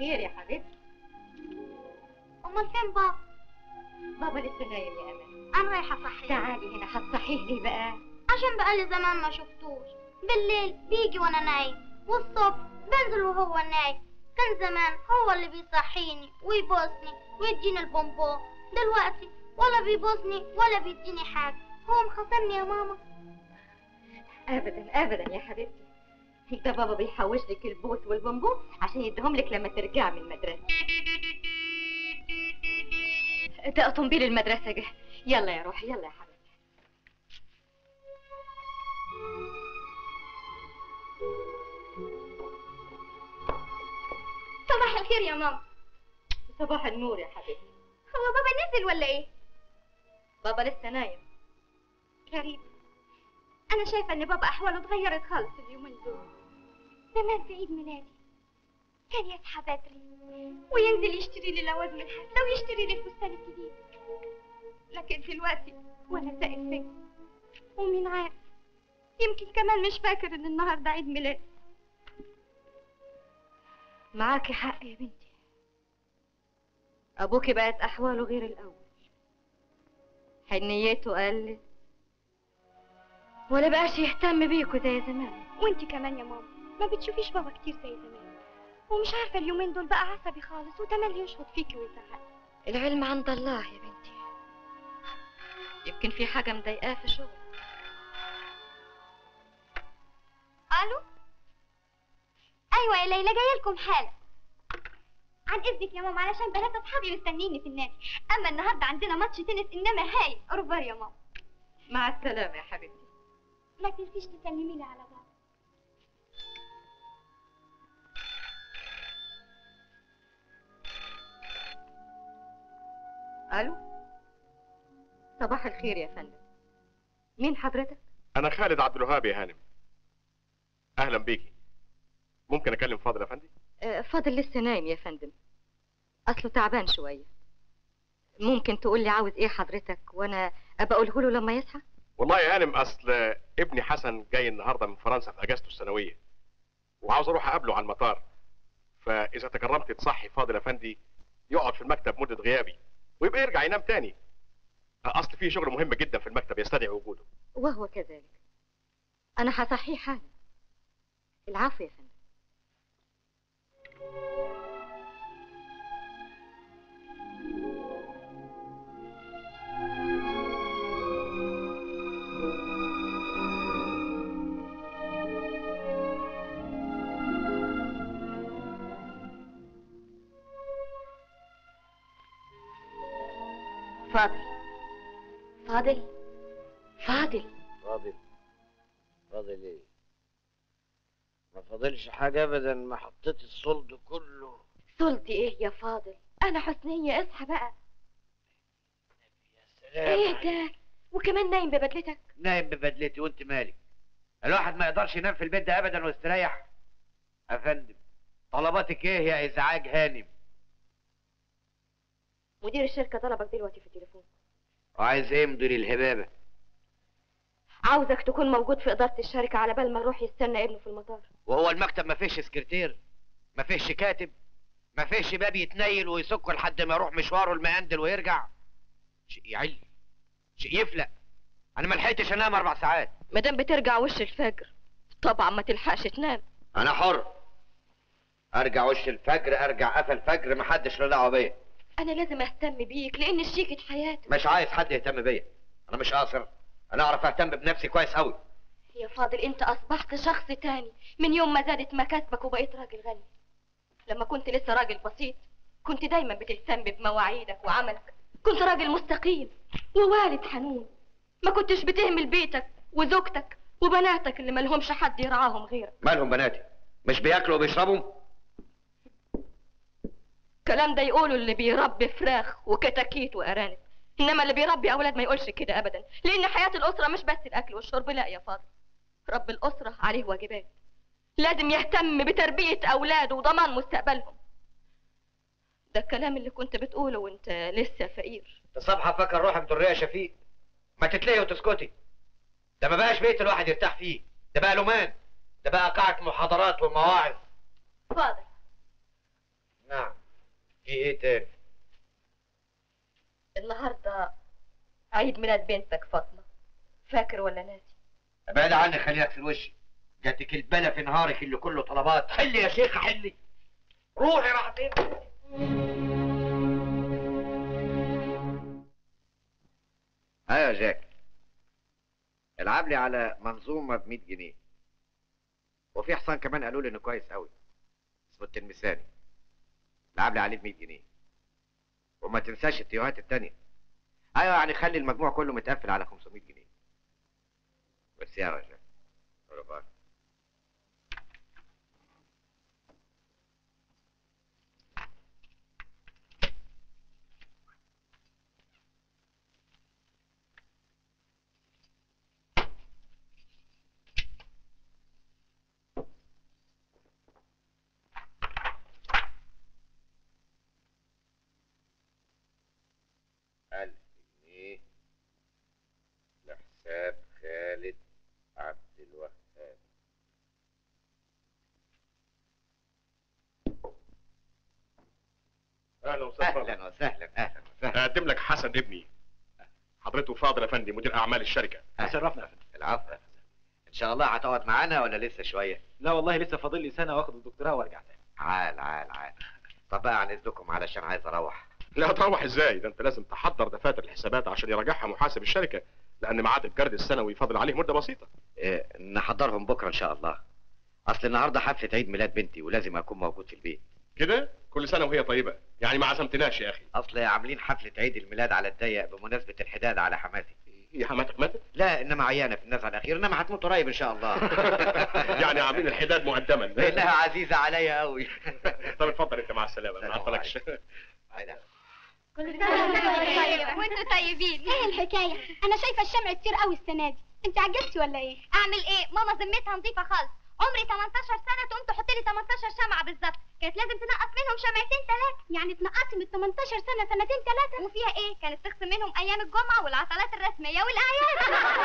خير يا حبيبتي امال فين بابا بابا لسه نايم يا امل انا رايحه اصحيه تعالي هنا هتصحيه لي بقى عشان بقالي زمان ما شفتوش بالليل بيجي وانا نايم والصبح بنزل وهو نايم كان زمان هو اللي بيصحيني ويبوسني ويديني البونبون دلوقتي ولا بيبوسني ولا بيديني حاجه هو مخاصمني يا ماما ابدا ابدا يا حبيبتي ده بابا بيحوش لك البوس والبونبون عشان يديهم لك لما ترجعي من المدرسه ده طنبيل المدرسه جه يلا يا روحي يلا يا حبيبتي صباح الخير يا ماما صباح النور يا حبيبتي هو بابا نزل ولا ايه بابا لسه نايم غريب انا شايفه ان بابا احواله اتغيرت خالص اليومين دول زمان في عيد ميلادي كان يصحى بدري وينزل يشتري لي لوازم الحفله ويشتري لي الفستان الجديد لكن دلوقتي وانا ساق السجن ومين عارف يمكن كمان مش فاكر ان النهارده عيد ميلادي معاكي حق يا بنتي ابوكي بقت احواله غير الاول حنيته قلت ولا بقاش يهتم بيكوا زي زمان وانت كمان يا ماما ما بتشوفيش بابا كتير زي زمان ومش عارفه اليومين دول بقى عصبي خالص وتملي يشخط فيكي ويزعق العلم عند الله يا بنتي يمكن في حاجه مضايقاه في شغل الو ايوه يا ليلى جايه لكم حالا عن اذنك يا ماما علشان بنات اصحابي مستنيني في النادي اما النهارده عندنا ماتش تنس انما هاي اوروبار يا ماما مع السلامه يا حبيبتي ما تنسيش تسلمي لي على بابا الو صباح الخير يا فندم مين حضرتك انا خالد عبد الوهاب يا هانم اهلا بيكي ممكن اكلم فاضل افندي آه، فاضل لسه نايم يا فندم اصله تعبان شويه ممكن تقول لي عاوز ايه حضرتك وانا ابقى اقوله له لما يصحى والله يا هانم اصل ابني حسن جاي النهارده من فرنسا في اجازته السنويه وعاوز اروح اقابله على المطار فاذا تكرمت تصحي فاضل افندي يقعد في المكتب مده غيابي ويبقى يرجع ينام تاني اصل في شغل مهم جدا في المكتب يستدعي وجوده وهو كذلك انا هصحيه حالا العفو يا فندم فاضل فاضل فاضل فاضل فاضل ايه ما فاضلش حاجة ابدا ما حطيت الصلد كله صلتي ايه يا فاضل انا حسنية اصحى بقى سلام ايه عليك. ده وكمان نايم ببدلتك نايم ببدلتي وانت مالك الواحد ما يقدرش ينام في البيت ده ابدا ويستريح يا فندم طلباتك ايه يا ازعاج هانم مدير الشركة طلبك دلوقتي في التليفون وعايز ايه مدير الهبابة عاوزك تكون موجود في إدارة الشركة على بال ما يروح يستنى ابنه في المطار وهو المكتب ما فيش سكرتير ما فيش كاتب ما فيش باب يتنيل ويسكه لحد ما يروح مشواره المهندل ويرجع شيء يعل شيء يفلق انا ما لحقتش انام اربع ساعات مادام بترجع وش الفجر طبعا ما تلحقش تنام انا حر ارجع وش الفجر ارجع قفل الفجر ما حدش له دعوه بيا أنا لازم أهتم بيك لأن شريكة حياتي مش عايز حد يهتم بيا انا مش قاصر انا اعرف اهتم بنفسي كويس قوي يا فاضل أنت أصبحت شخص تاني من يوم ما زادت مكاسبك وبقيت راجل غني لما كنت لسه راجل بسيط كنت دايما بتهتم بمواعيدك وعملك كنت راجل مستقيم ووالد حنون ما كنتش بتهمل بيتك وزوجتك وبناتك اللي ملهمش حد يرعاهم غيرك مالهم بناتي مش بياكلوا وبيشربوا الكلام ده يقوله اللي بيربي فراخ وكتاكيت وارانب انما اللي بيربي اولاد ما يقولش كده ابدا لان حياه الاسره مش بس الاكل والشرب لا يا فاضل رب الاسره عليه واجبات لازم يهتم بتربيه اولاده وضمان مستقبلهم ده الكلام اللي كنت بتقوله وانت لسه فقير تصبح فاكر روحك دريه شفيق ما تتلهي وتسكتي ده ما بقاش بيت الواحد يرتاح فيه ده بقى لومان ده بقى قاعة محاضرات ومواعظ فاضل نعم في ايه تاني النهارده عيد ميلاد بنتك فاطمه فاكر ولا ناسي ابعد عني خليك في الوش جاتك البلا في نهارك اللي كله طلبات حلي يا شيخ حلي روحي راح فين ايوه يا جاك العب لي على منظومه ب 100 جنيه وفي حصان كمان قالوا لي انه كويس قوي اسمه التلمساني العب لي عليه ب 100 جنيه وما تنساش التيوهات التانية ايوه يعني خلي المجموع كله متقفل على 500 جنيه بس يا رجل رباك ألف جنيه لحساب خالد عبد الوهاب اهلا وسهلا فاضل. أهلا وسهلا أهلا وسهلا اقدم لك حسن ابني حضرته فاضل افندي مدير اعمال الشركه شرفنا يا فندم العفو إن شاء الله هتقعد معانا ولا لسه شوية؟ لا والله لسه فاضل لي سنه واخد الدكتوراه وارجع تاني عال عال عال طب بقى عن إذنكم علشان عايز أروح لا تروح ازاي ده انت لازم تحضر دفاتر الحسابات عشان يراجعها محاسب الشركه لان ميعاد الجرد السنوي فاضل عليه مده بسيطه إيه نحضرهم بكرة إن شاء الله أصل النهاردة حفلة عيد ميلاد بنتي ولازم أكون موجود في البيت كده كل سنه وهي طيبه يعني ما عزمتناش يا اخي أصل عاملين حفلة عيد الميلاد على الضيق بمناسبة الحداد على حماتي هي حماتك ماتت لا إنما عيانة في النزعة الأخيرة إنما هتموت قريب إن شاء الله يعني عاملين الحداد مقدما لأنها عزيزة عليا أوي طب اتفضل انت مع السلامه ما عطلكش كل سنة وانتوا طيبين ايه الحكاية؟ أنا شايفة الشمع كتير قوي السنة دي، أنت عجزتي ولا إيه؟ أعمل إيه؟ ماما ذمتها نظيفة خالص، عمري 18 سنة تقوم تحط لي 18 شمعة بالظبط، كانت لازم تنقص منهم شمعتين ثلاثة، يعني تنقصي من 18 سنة سنتين ثلاثة؟ وفيها إيه؟ كانت تخصم منهم أيام الجمعة والعطلات الرسمية والأعياد.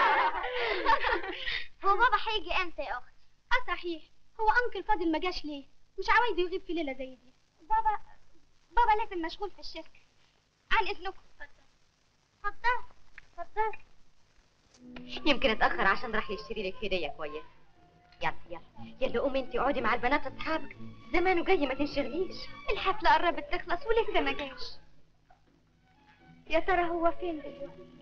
هو بابا هيجي إمتى يا أختي؟ أه صحيح، هو أنكل فاضل ما جاش ليه؟ مش عاوز يغيب في ليلة زي دي. بابا بابا لازم مشغول في الشركة. عن إذنكم. اتفضل. اتفضل. يمكن اتاخر عشان راح يشتري لك هديه كويسه يلا يلا يلا قومي انت اقعدي مع البنات اصحابك زمانه جاي ما تنشغليش الحفلة قربت تخلص ولسه ما جاش يا ترى هو فين دلوقتي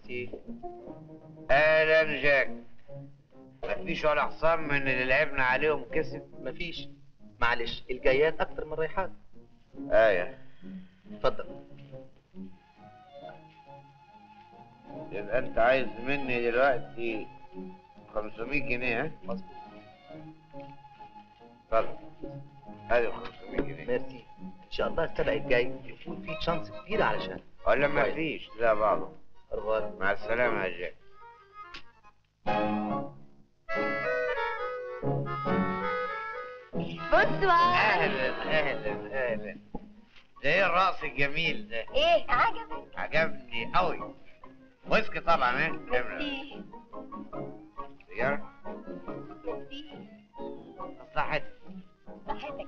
بنتي اهلا جاك مفيش ولا حصان من اللي لعبنا عليهم كسب مفيش معلش الجايات اكتر من الرايحات ايه اتفضل يبقى انت عايز مني دلوقتي 500 جنيه ها؟ مظبوط اتفضل ادي 500 جنيه ميرسي ان شاء الله السبع الجاي يكون في تشانس كبيره علشان ولا كويس. مفيش لا بعضه أربعة. مع السلامة يا جاك بونسوار اهلا اهلا اهلا ده ايه الرقص الجميل ده ايه عجبك عجبني قوي ويسكي طبعا ايه ميرسي سيارة ميرسي صحتك صحتك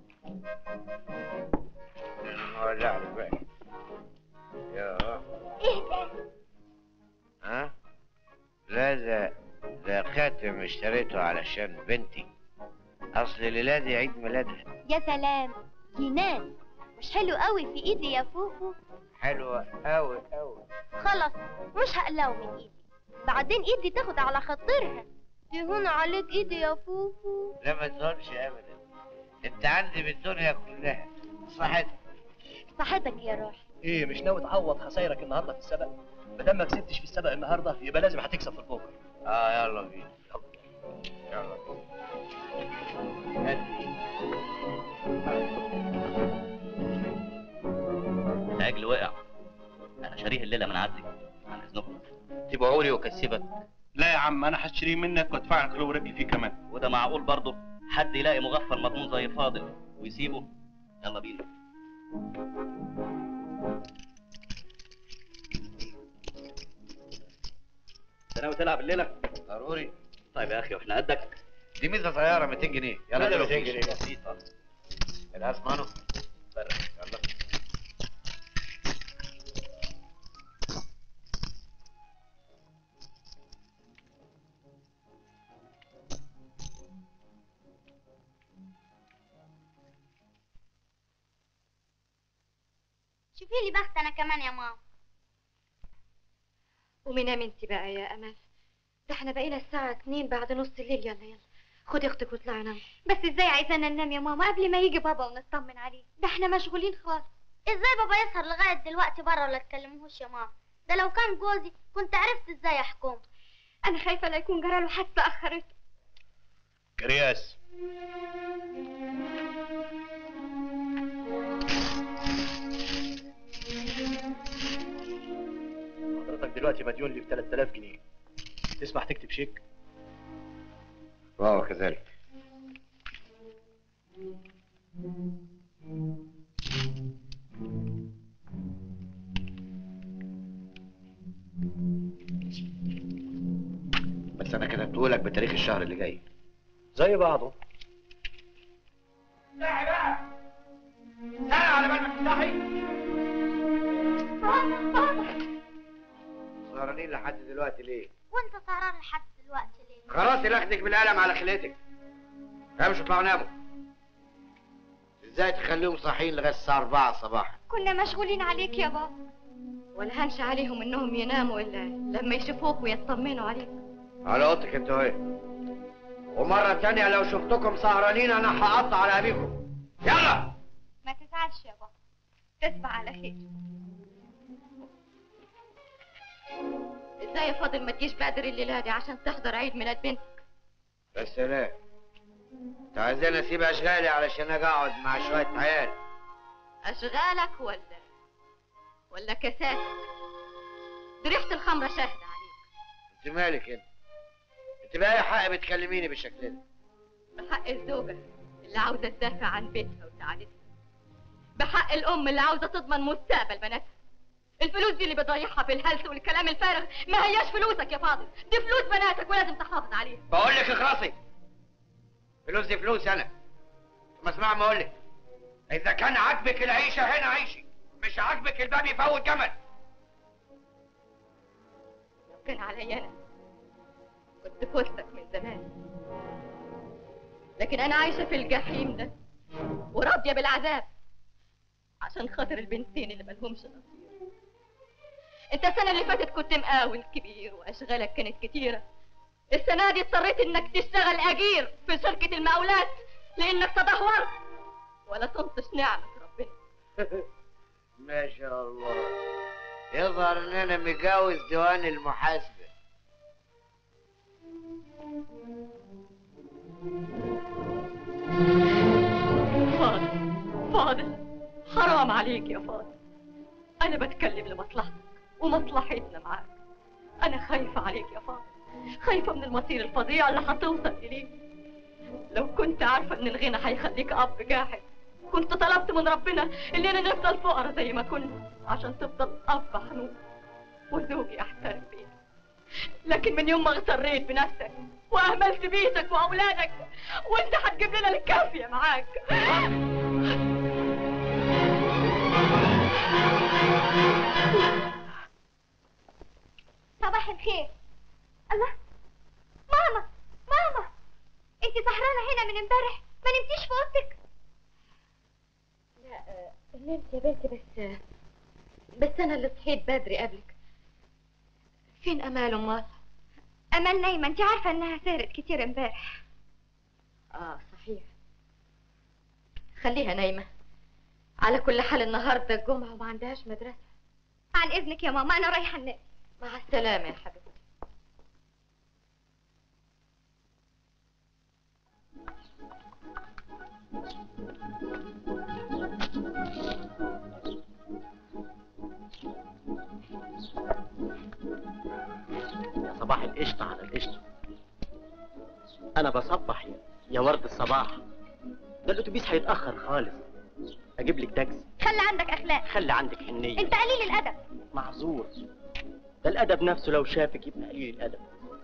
انا ولع لك بقى يا ايه ده ها لا ده ده خاتم اشتريته علشان بنتي اصل الليله دي عيد ميلادها يا سلام جنان مش حلو قوي في ايدي يا فوفو حلوه قوي قوي خلاص مش هقلعه من ايدي بعدين ايدي تاخد على خاطرها تهون عليك ايدي يا فوفو لا ما تهونش ابدا انت عندي بالدنيا كلها صحتك صحتك يا روحي ايه مش ناوي تعوض خسايرك النهارده في السبق ما دام ما كسبتش في السبق النهارده يبقى لازم هتكسب في البوكر اه يلا بينا يلا بينا العجل وقع انا شاريه الليله من عندي عن اذنكم تبيعوا لي واكسبك لا يا عم انا هشتريه منك وادفع لك له ورجلي فيه كمان وده معقول برضه حد يلاقي مغفل مضمون زي فاضل ويسيبه يلا بينا انت ناوي تلعب الليله ضروري طيب يا اخي واحنا قدك دي ميزه صغيره 200 جنيه يلا لا، دول 200 جنيه جنيه بسيطه القاس مانو برا. يلا شوفي لي بخت انا كمان يا ماما قومي نامي انت بقى يا امل ده احنا بقينا الساعه 2 بعد نص الليل يلا يلا خدي اختك واطلعي نامي بس ازاي عايزانا ننام يا ماما قبل ما يجي بابا ونطمن عليه ده احنا مشغولين خالص ازاي بابا يسهر لغايه دلوقتي بره ولا تكلمهوش يا ماما ده لو كان جوزي كنت عرفت ازاي احكم انا خايفه لا يكون جراله حادثه اخرته كرياس حضرتك دلوقتي مديون لي ب 3000 جنيه تسمح تكتب شيك وهو كذلك بس انا كتبته لك بتاريخ الشهر اللي جاي زي بعضه سهرانين لحد دلوقتي ليه؟ وانت سهران لحد دلوقتي ليه خلاص لاخدك بالقلم على خليتك امشوا اطلعوا ناموا ازاي تخليهم صاحيين لغايه الساعه 4 صباحا كنا مشغولين عليك يا بابا ولا هنش عليهم انهم يناموا الا لما يشوفوك ويطمنوا عليك على اوضتك انتوا ايه ومره تانية لو شفتكم سهرانين انا هقطع على ابيكم يلا ما تزعلش يا بابا تصبح على خير ازاي يا فاضل ما تجيش بدري الليله دي عشان تحضر عيد ميلاد بنتك يا سلام انت عايزين اسيب اشغالي علشان اجي اقعد مع شويه عيال اشغالك ولا ولا كاساتك دي ريحه الخمره شاهده عليك انت مالك انت انت باي حق بتكلميني بالشكل ده بحق الزوجة اللي عاوزة تدافع عن بيتها وسعادتها بحق الأم اللي عاوزة تضمن مستقبل بناتها الفلوس دي اللي بتضيعها في الهلس والكلام الفارغ ما هياش فلوسك يا فاضل دي فلوس بناتك ولازم تحافظ عليها بقول لك اخلصي فلوس دي فلوس انا ما اسمع ما اقول لك اذا كان عاجبك العيشه هنا عيشي مش عاجبك الباب يفوت جمل لو كان عليا أنا كنت فزتك من زمان لكن أنا عايشة في الجحيم ده وراضية بالعذاب عشان خاطر البنتين اللي ملهمش نصيب انت السنة اللي فاتت كنت مقاول كبير واشغالك كانت كتيرة السنة دي اضطريت انك تشتغل اجير في شركة المقاولات لانك تدهورت ولا تنطش نعمة ربنا ما شاء الله يظهر ان انا متجوز ديوان المحاسبة فاضل فاضل حرام عليك يا فاضل انا بتكلم لمصلحتك ومصلحتنا معاك انا خايفة عليك يا فاضل خايفة من المصير الفظيع اللي هتوصل اليه لو كنت عارفة ان الغنى هيخليك اب جاحد كنت طلبت من ربنا اننا نفضل فقراء زي ما كنا عشان تفضل اب حنون وزوجي يحترم بيتك لكن من يوم ما اغتريت بنفسك واهملت بيتك واولادك وانت هتجيب لنا الكافيه معاك صباح الخير الله ماما ماما انت سهرانه هنا من امبارح ما نمتيش في اوضتك لا نمت يا بنتي بس بس انا اللي صحيت بدري قبلك فين امال امال امل نايمه انت عارفه انها سهرت كتير امبارح اه صحيح خليها نايمه على كل حال النهارده الجمعه وما عندهاش مدرسه عن اذنك يا ماما انا رايحه النادي مع السلامه يا حبيبتي يا صباح القشطة على القشطة أنا بصبح يا, يا ورد الصباح ده الأتوبيس هيتأخر خالص أجيب لك تاكسي خلي عندك اخلاق خلي عندك حنية انت قليل الادب معذور ده الأدب نفسه لو شافك يبقى قليل الأدب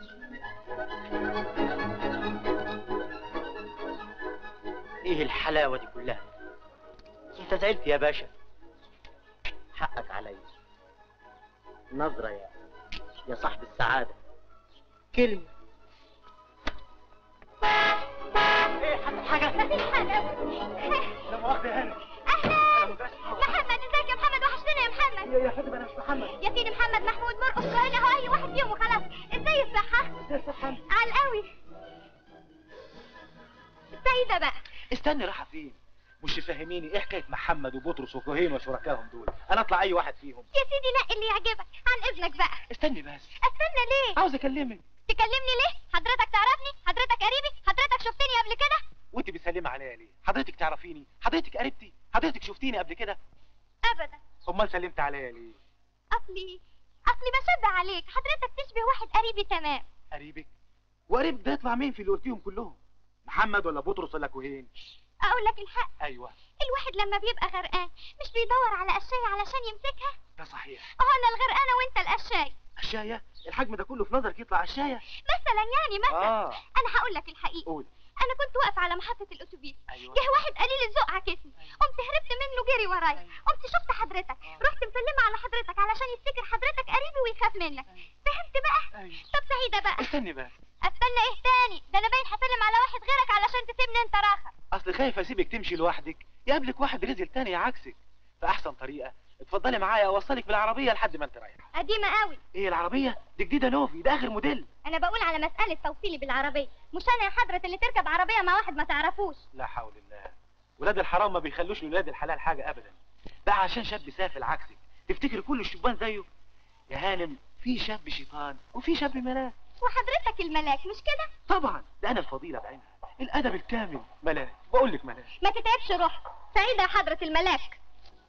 إيه الحلاوة دي كلها أنت زعلت يا باشا حقك عليا نظرة يا يا صاحب السعادة كلمة ايه حصل حاجة؟ مفيش حاجه لا مؤاخذة يا هاني اهلا محمد ازيك يا محمد وحشتنا يا محمد يا حبيبي انا مش محمد يا سيدي محمد محمود مرقص كهرباء هو اي واحد فيهم وخلاص ازاي الصحه على القوي سعيده بقى استني رايحه فين مش تفهميني ايه حكايه محمد وبطرس وكهيم وشركائهم دول انا اطلع اي واحد فيهم يا سيدي نقي اللي يعجبك عن اذنك بقى استني بس استنى ليه عاوز اكلمك تكلمني ليه حضرتك تعرفني حضرتك قريبي حضرتك شفتني قبل كده وانت بتسلمي عليا ليه حضرتك تعرفيني حضرتك قريبتي حضرتك شفتيني قبل كده ابدا امال سلمت عليا ليه اصلي اصلي بشبه عليك حضرتك تشبه واحد قريبي تمام قريبك وقريب ده يطلع مين في اللي قلتيهم كلهم محمد ولا بطرس ولا كهين اقول لك الحق ايوه الواحد لما بيبقى غرقان مش بيدور على قشاية علشان يمسكها ده صحيح اهو انا الغرقانه وانت القشاي الشايه الحجم ده كله في نظرك يطلع الشايه مثلا يعني مثلا اه انا هقول لك الحقيقه قول انا كنت واقفه على محطه الاتوبيس ايوه جه واحد قليل الذوق عكسني قمت هربت منه جري ورايا قمت شفت حضرتك رحت مسلمه على حضرتك علشان يفتكر حضرتك قريبي ويخاف منك فهمت بقى ايوه طب سعيده بقى استني بس استنى ايه تاني ده انا باين هسلم على واحد غيرك علشان تسيبني انت راخر اصل خايف اسيبك تمشي لوحدك يقابلك واحد رزل تاني عكسك فاحسن طريقه اتفضلي معايا اوصلك بالعربيه لحد ما انت رايحه قديمه قوي ايه العربيه دي جديده نوفي ده اخر موديل انا بقول على مساله توصيلي بالعربيه مش انا يا حضره اللي تركب عربيه مع واحد ما تعرفوش لا حول الله ولاد الحرام ما بيخلوش لولاد الحلال حاجه ابدا ده عشان شاب سافل عكسك تفتكر كل الشبان زيه يا هانم في شاب شيطان وفي شاب ملاك وحضرتك الملاك مش كده طبعا ده انا الفضيله بعينها الادب الكامل ملاك بقول لك ملاك ما تتعبش روحك سعيده يا حضره الملاك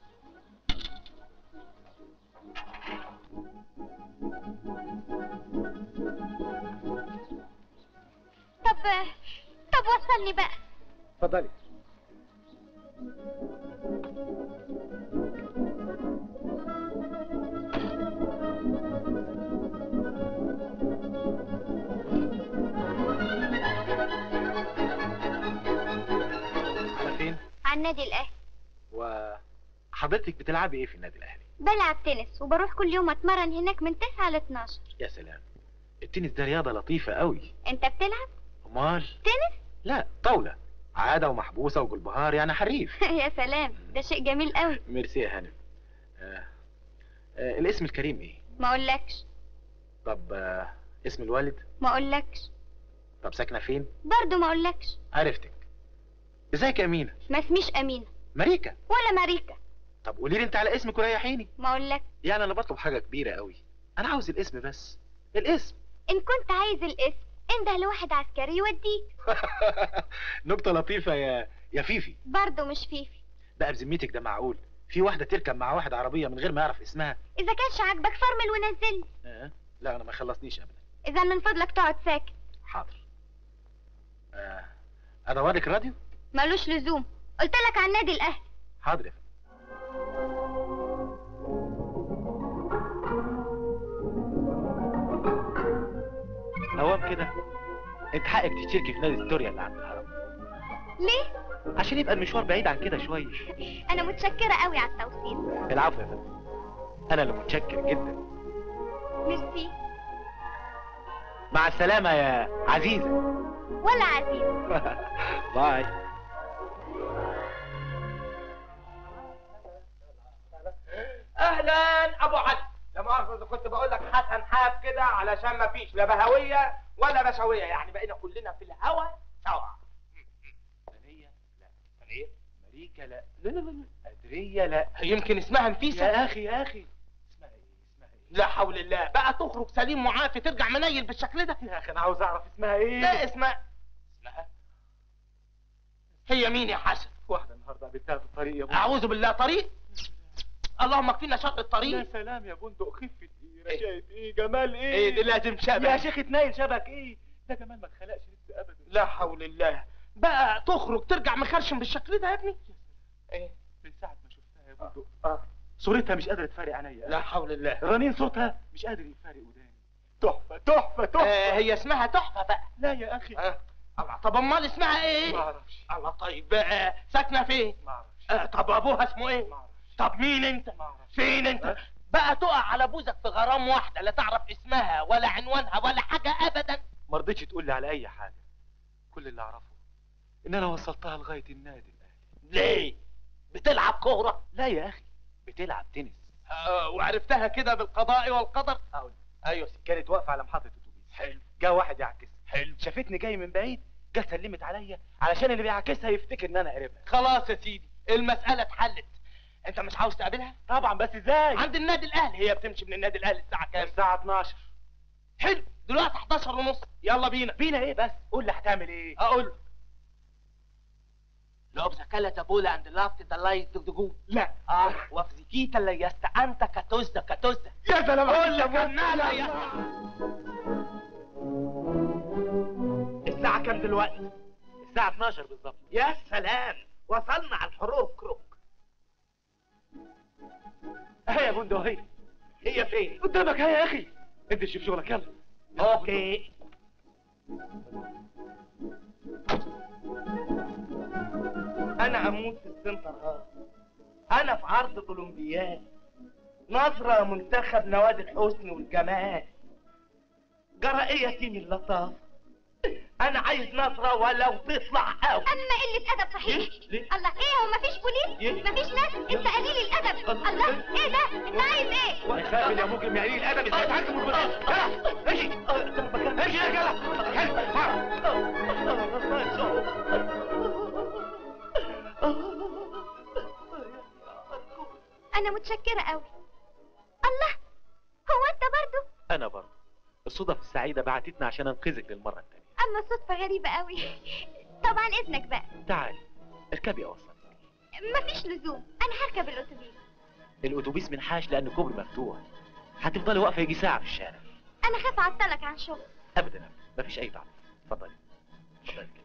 طب طب وصلني بقى اتفضلي على فين على النادي الاهلي وحضرتك بتلعبي ايه في النادي الاهلي بلعب تنس وبروح كل يوم اتمرن هناك من 9 ل 12 يا سلام التنس ده رياضه لطيفه قوي انت بتلعب امال تنس لا طاوله عاده ومحبوسه وجلبهار يعني حريف يا سلام ده شيء جميل قوي ميرسي يا هانم آه. آه. الاسم الكريم ايه ما اقولكش طب آه، اسم الوالد ما اقولكش طب ساكنه فين برضه ما اقولكش عرفتك ازيك يا امينه ما اسميش امينه ماريكا ولا ماريكا طب قولي لي انت على اسمك وريحيني ما اقولك يعني انا بطلب حاجه كبيره قوي انا عاوز الاسم بس الاسم ان كنت عايز الاسم انده لواحد عسكري يوديك نكته لطيفه يا يا فيفي برضه مش فيفي بقى بذمتك ده معقول في واحده تركب مع واحد عربيه من غير ما يعرف اسمها اذا كانش عاجبك فرمل ونزلني آه. لا انا ما خلصنيش ابدا اذا من فضلك تقعد ساكت حاضر آه. ادور لك الراديو ملوش لزوم قلت لك عن نادي الاهلي حاضر يا فندم هوام كده انت حقك تشتركي في نادي ستوريا اللي عند الهرم ليه عشان يبقى المشوار بعيد عن كده شويه انا متشكره قوي على التوصيل العفو يا فندم انا اللي متشكر جدا ميرسي مع السلامه يا عزيزه ولا عزيز باي اهلا ابو علي لا مؤاخذه إذا كنت بقول لك حسن حاف كده علشان ما فيش لا بهويه ولا بشويه يعني بقينا كلنا في الهوا سوا ثانيه لا ثانيه ماريكا لا لا لا لا ادريه لا يمكن اسمها نفيسه يا اخي يا اخي اسمها ايه اسمها ايه لا حول الله بقى تخرج سليم معافي ترجع منيل بالشكل ده يا اخي انا عاوز اعرف اسمها ايه لا اسمها اسمها هي مين يا حسن واحده النهارده قابلتها في الطريق يا بندق اعوذ بالله طريق اللهم اكفينا شر يا الطريق سلام يا بندق خفه ايه إيه؟ رشاقه ايه جمال ايه ايه دي لازم يا شبه شيخ اتنايل شبك ايه ده جمال ما اتخلقش لسه ابدا لا حول الله بقى تخرج ترجع مخرشم بالشكل ده يا ابني ايه من ساعه ما شفتها يا بندق اه صورتها مش قادره تفارق عينيا لا حول الله رنين صوتها مش قادر يفارق وداني تحفه تحفه تحفه آه هي اسمها تحفه بقى لا يا اخي آه. الله طب امال اسمها ايه ما اعرفش الله طيب بقى ساكنه فين ما اعرفش آه طب ابوها اسمه ايه ما اعرفش طب مين انت ما اعرفش فين انت أه؟ بقى تقع على بوزك في غرام واحده لا تعرف اسمها ولا عنوانها ولا حاجه ابدا ما رضيتش تقول لي على اي حاجه كل اللي اعرفه ان انا وصلتها لغايه النادي الاهلي ليه بتلعب كوره لا يا اخي بتلعب تنس آه وعرفتها كده بالقضاء والقدر اقول ايوه سي- كانت واقفه على محطه اتوبيس حلو جه واحد يعكس حلو شافتني جاي من بعيد جت سلمت عليا علشان اللي بيعكسها يفتكر ان انا قريبها خلاص يا سيدي المساله اتحلت انت مش عاوز تقابلها طبعا بس ازاي عند النادي الاهلي هي بتمشي من النادي الاهلي الساعه كام الساعه 12 حلو دلوقتي 11 ونص يلا بينا بينا ايه بس قول لي هتعمل ايه اقول له لو سكالة تبولا عند لافت دلاي تدقو لا اه وفزيكيتا اللي يستعنت كتوزة كتوزة يا سلام قول لك الناس يا الساعة كام دلوقتي؟ الساعه 12 بالظبط يا سلام وصلنا على الحروف كروك اهي يا بندق اهي هي فين؟ قدامك اهي يا اخي انت شوف شغلك يلا اوكي انا اموت في السنتر هارد انا في عرض اولمبياد نظرة منتخب نوادي الحسن والجمال جرى ايه يا تيم اللطافة انا عايز نظرة ولو تطلع قوي اما قله ادب صحيح ليه؟ الله ايه هو مفيش بوليس ليه؟ مفيش ناس انت قليل الادب الله. الله ايه ده انت عايز ايه يا خافل يا ممكن يا قليل الادب ازاي تعلم البنات يلا امشي امشي يا جدع انا متشكره قوي الله هو انت برضو انا برضه الصدف السعيده بعتتنا عشان انقذك للمره الثانيه اما الصدفه غريبه قوي طبعا اذنك بقى تعالي اركبي اوصلك مفيش لزوم انا هركب الاتوبيس الاتوبيس منحاش لان كوبري مفتوح هتفضلي واقفه يجي ساعه في الشارع انا خاف اعطلك عن شغل ابدا ابدا مفيش اي تعب اتفضلي اتفضلي كده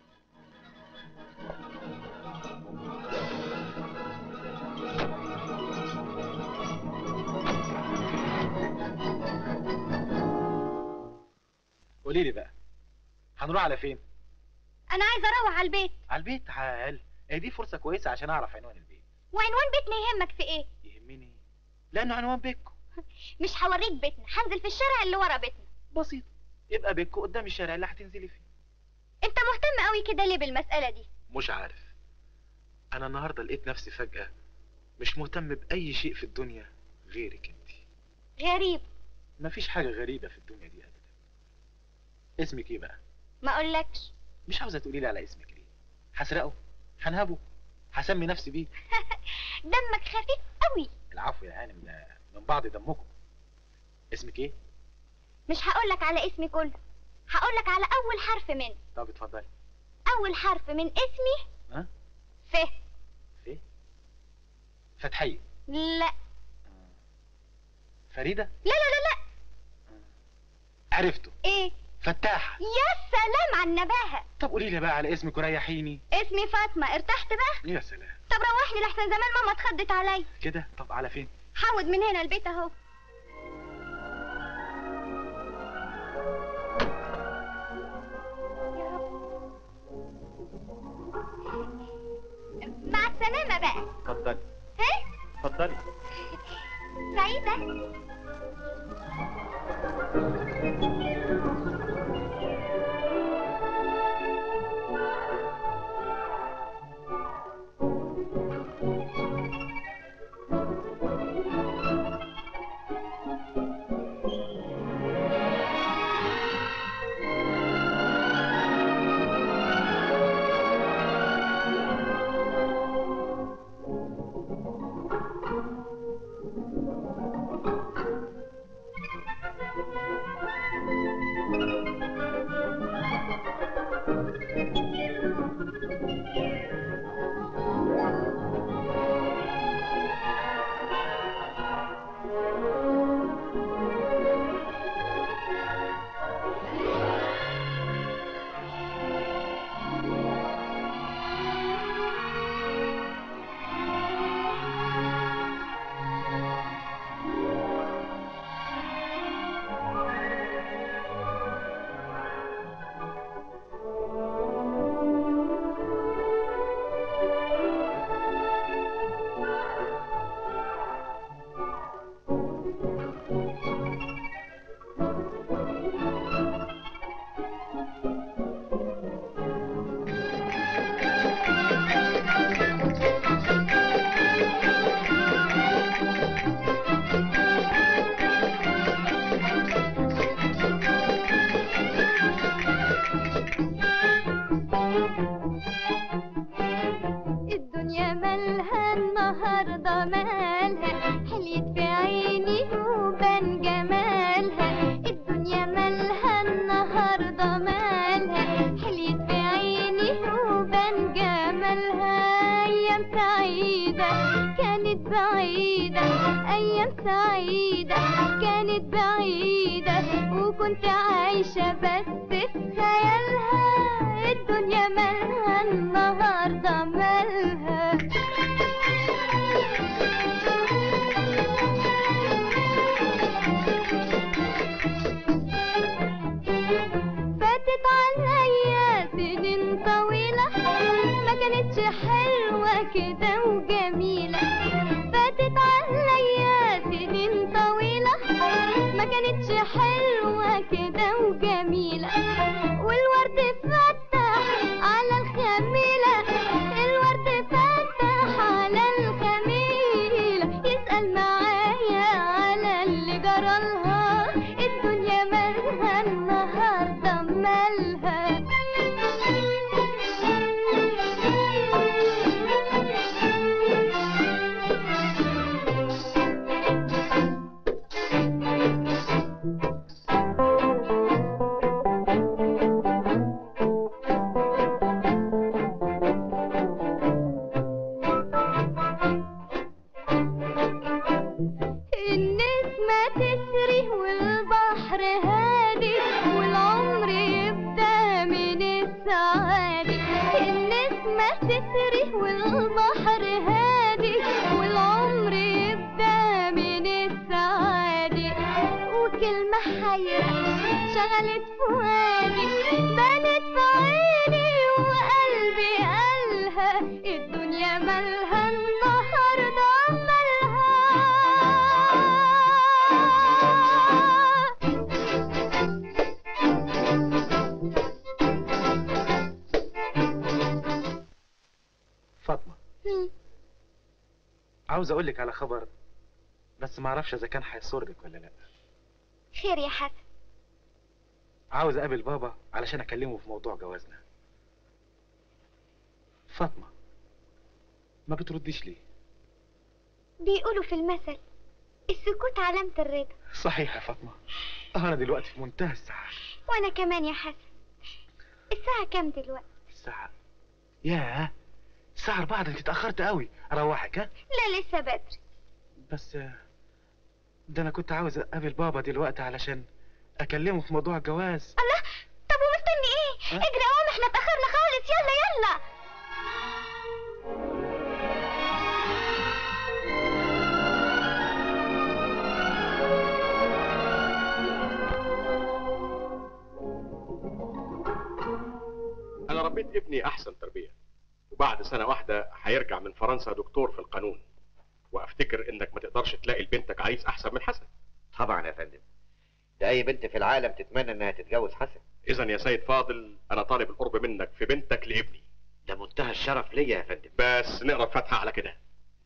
قولي لي بقى هنروح على فين انا عايزه اروح على البيت على البيت تعال هي دي فرصه كويسه عشان اعرف عنوان البيت وعنوان بيتنا يهمك في ايه يهمني لانه عنوان بيتكم مش هوريك بيتنا هنزل في الشارع اللي ورا بيتنا بسيط يبقى بيتكم قدام الشارع اللي هتنزلي فيه انت مهتم قوي كده ليه بالمساله دي مش عارف انا النهارده لقيت نفسي فجأة مش مهتم بأي شيء في الدنيا غيرك انت غريب مفيش حاجة غريبة في الدنيا دي أبدا اسمك إيه بقى؟ ما اقولكش مش عاوزة تقولي لي على اسمك ليه؟ هسرقه؟ هنهبه؟ هسمي نفسي بيه؟ دمك خفيف قوي العفو يا هانم ده من بعض دمكم اسمك إيه؟ مش هقولك على اسمي كله هقولك على اول حرف منه طب اتفضلي اول حرف من اسمي ها؟ ف فيه؟ فتحية لا فريدة؟ لا لا لا لا عرفته ايه فتاحة يا سلام على النباهة طب قولي لي بقى على اسمك وريحيني اسمي فاطمة ارتحت بقى يا سلام طب روحني لحسن زمان ماما اتخضت عليا كده طب على فين؟ حود من هنا البيت اهو يا رب. مع السلامة بقى اتفضلي ها اتفضلي سعيدة الدنيا مالها النهاردة مالها حليت في عيني وبان جمالها الدنيا مالها النهاردة مالها حليت في عيني وبان جمالها أيام سعيدة كانت بعيدة أيام سعيدة كانت بعيدة وكنت عايشة بس في خيالها الدنيا مالها النهاردة مالها فاتت عليا سنين طويلة ما كانتش حلوة كده وجميلة فاتت عليا سنين طويلة ما كانتش حلوة كده وجميلة والورد فتح على الخميلة الورد فتح على الخميلة يسأل معايا على اللي جرالها الدنيا مالها النهاردة مالها النسمة تسري والبحر هادي والعمر يبدأ من السعادة النسمة تسري والبحر هادي والعمر يبدأ من السعادة وكلمة حيرة شغلت فؤادي بانت في عيني وقلبي قالها الدنيا مالها النهارده مالها فاطمة عاوز أقول لك على خبر بس ما اعرفش اذا كان هيسرك ولا لا خير يا حسن عاوز اقابل بابا علشان اكلمه في موضوع جوازنا فاطمه ما بترديش ليه بيقولوا في المثل السكوت علامة الرضا صحيح يا فاطمه انا دلوقتي في منتهى السعاده وانا كمان يا حسن الساعة كام دلوقتي الساعه ياه الساعه 4 ده انت اتاخرت قوي اروحك ها لا لسه بدري بس آه، ده انا كنت عاوز اقابل بابا دلوقتي علشان اكلمه في موضوع الجواز الله طب ومستني ايه ها؟ اجري قوم احنا اتأخرنا خالص يلا يلا انا ربيت ابني احسن تربيه وبعد سنه واحده هيرجع من فرنسا دكتور في القانون وافتكر انك ما تقدرش تلاقي لبنتك عريس احسن من حسن طبعا يا فندم ده اي بنت في العالم تتمنى انها تتجوز حسن اذا يا سيد فاضل انا طالب القرب منك في بنتك لابني ده منتهى الشرف ليا يا فندم بس نقرا الفاتحه على كده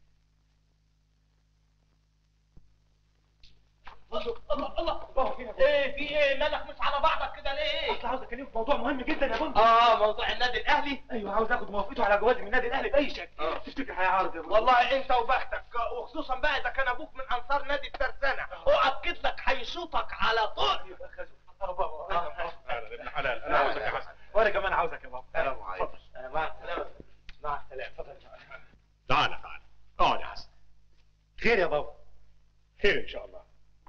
ايه في ايه مالك مش على بعضك كده ليه؟ اصل عاوز اكلمه في موضوع مهم جدا يا بندق اه موضوع النادي الاهلي ايوه عاوز اخد موافقته على جوازي من النادي الاهلي باي شكل آه. تفتكر هيعارض يا بندق؟ والله انت وبختك وخصوصا بقى اذا كان ابوك من انصار نادي الترسانه واكد لك هيشوطك على طول يبقى خازوق يا بابا اهلا ابن حلال انا عاوزك يا حسن وانا كمان عاوزك يا بابا السلام عليكم. اتفضل. مع السلامه مع السلامه اتفضل تعال تعال اقعد يا حسن خير يا بابا خير ان شاء الله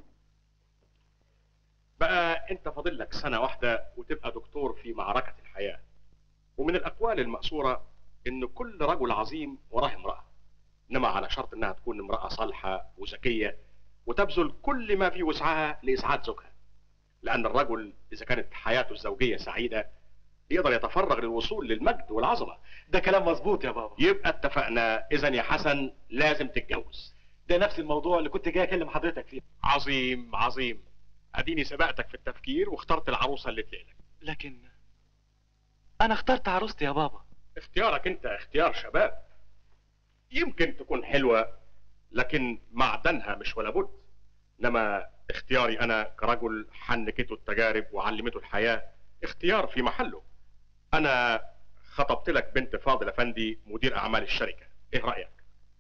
بقى انت فاضل لك سنه واحده وتبقى دكتور في معركه الحياه ومن الاقوال المأثوره ان كل رجل عظيم وراه امراه انما على شرط انها تكون امراه صالحه وذكيه وتبذل كل ما في وسعها لاسعاد زوجها لان الرجل اذا كانت حياته الزوجيه سعيده يقدر يتفرغ للوصول للمجد والعظمه ده كلام مظبوط يا بابا يبقى اتفقنا اذا يا حسن لازم تتجوز ده نفس الموضوع اللي كنت جاي اكلم حضرتك فيه عظيم عظيم اديني سبقتك في التفكير واخترت العروسه اللي تليق لك لكن انا اخترت عروستي يا بابا اختيارك انت اختيار شباب يمكن تكون حلوه لكن معدنها مش ولا بد انما اختياري انا كرجل حنكته التجارب وعلمته الحياه اختيار في محله انا خطبت لك بنت فاضل افندي مدير اعمال الشركه ايه رايك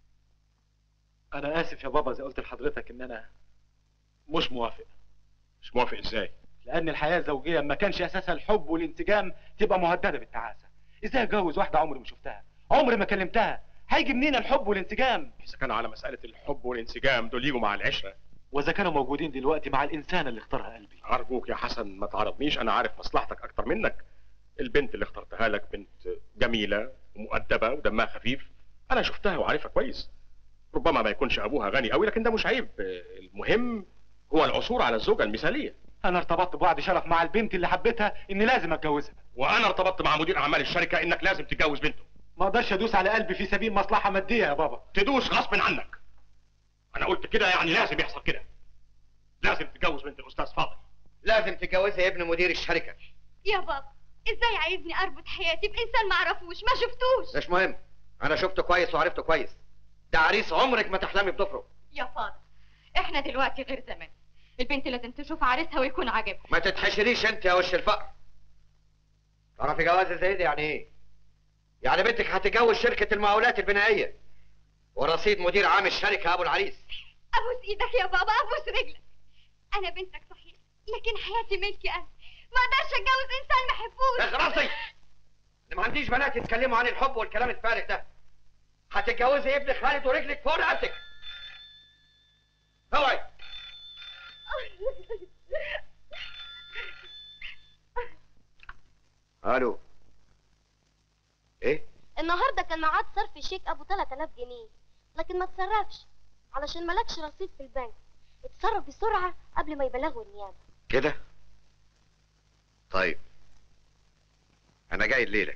انا اسف يا بابا زي قلت لحضرتك ان انا مش موافق مش موافق ازاي لان الحياه الزوجيه ما كانش اساسها الحب والانسجام تبقى مهدده بالتعاسه ازاي اتجوز واحده عمري ما شفتها عمري ما كلمتها هيجي منين الحب والانسجام اذا كان على مساله الحب والانسجام دول يجوا مع العشره واذا كانوا موجودين دلوقتي مع الانسانه اللي اختارها قلبي ارجوك يا حسن ما تعرضنيش انا عارف مصلحتك اكتر منك البنت اللي اخترتها لك بنت جميله ومؤدبه ودمها خفيف انا شفتها وعارفها كويس ربما ما يكونش ابوها غني قوي لكن ده مش عيب المهم هو العثور على الزوجه المثاليه انا ارتبطت بوعد شرف مع البنت اللي حبيتها اني لازم اتجوزها وانا ارتبطت مع مدير اعمال الشركه انك لازم تتجوز بنته ما اقدرش ادوس على قلبي في سبيل مصلحه ماديه يا بابا تدوس غصب عنك انا قلت كده يعني لازم يحصل كده لازم تتجوز بنت الاستاذ فاضل لازم تتجوزها يا ابن مدير الشركه يا بابا ازاي عايزني اربط حياتي بانسان ما اعرفوش ما شفتوش مش مهم انا شفته كويس وعرفته كويس ده عريس عمرك ما تحلمي بضفره يا فاضل احنا دلوقتي غير زمان البنت لازم تشوف عريسها ويكون عاجبها ما تتحشريش انت يا وش الفقر تعرفي جوازه زي دي يعني ايه يعني بنتك هتتجوز شركه المقاولات البنائيه ورصيد مدير عام الشركه ابو العريس ابوس ايدك يا بابا ابوس رجلك انا بنتك صحيح لكن حياتي ملكي انا ما اقدرش اتجوز انسان ما احبوش اخرسي انا ما عنديش بنات يتكلموا عن الحب والكلام الفارغ ده هتتجوزي ابن خالد ورجلك فوق رقبتك اوعي الو ايه النهارده كان ميعاد صرف شيك ابو 3000 جنيه لكن ما تصرفش علشان مالكش رصيد في البنك اتصرف بسرعه قبل ما يبلغوا النيابه كده طيب انا جاي الليله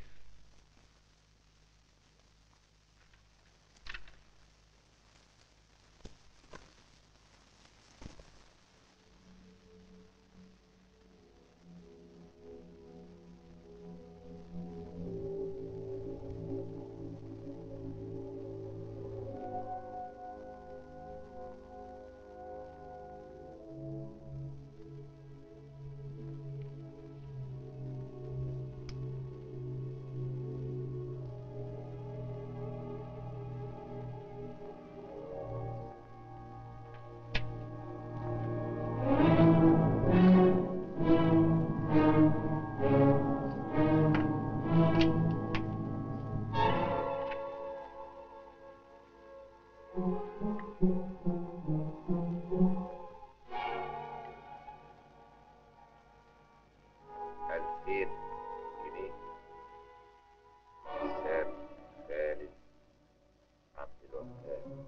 ألفين جنيه حساب خالد عبد الوهاب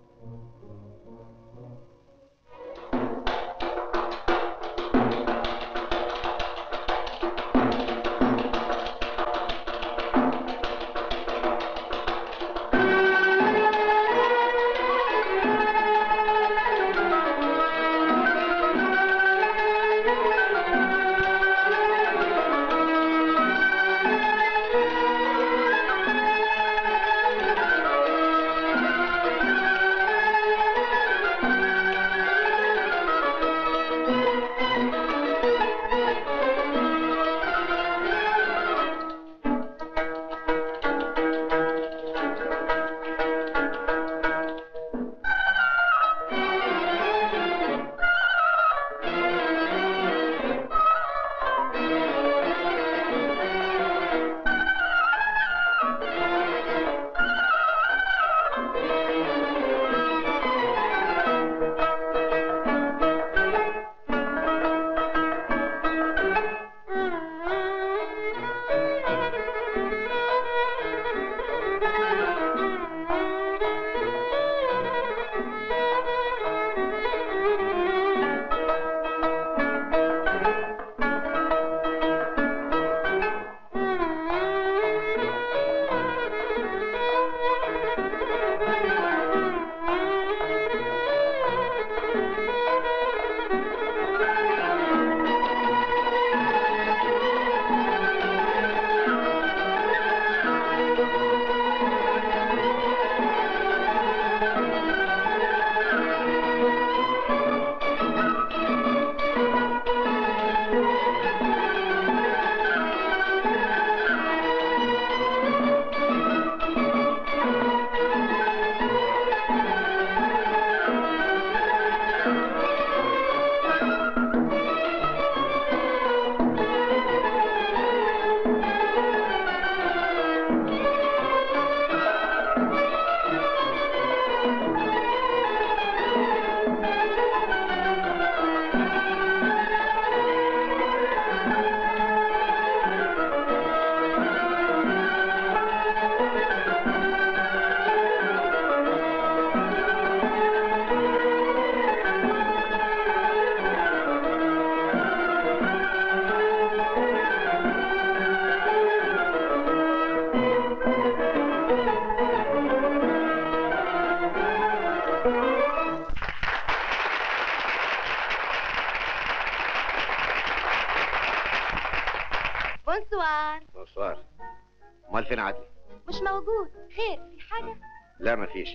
بونسوار بونسوار امال فين عدلي مش موجود خير في حاجة لا مفيش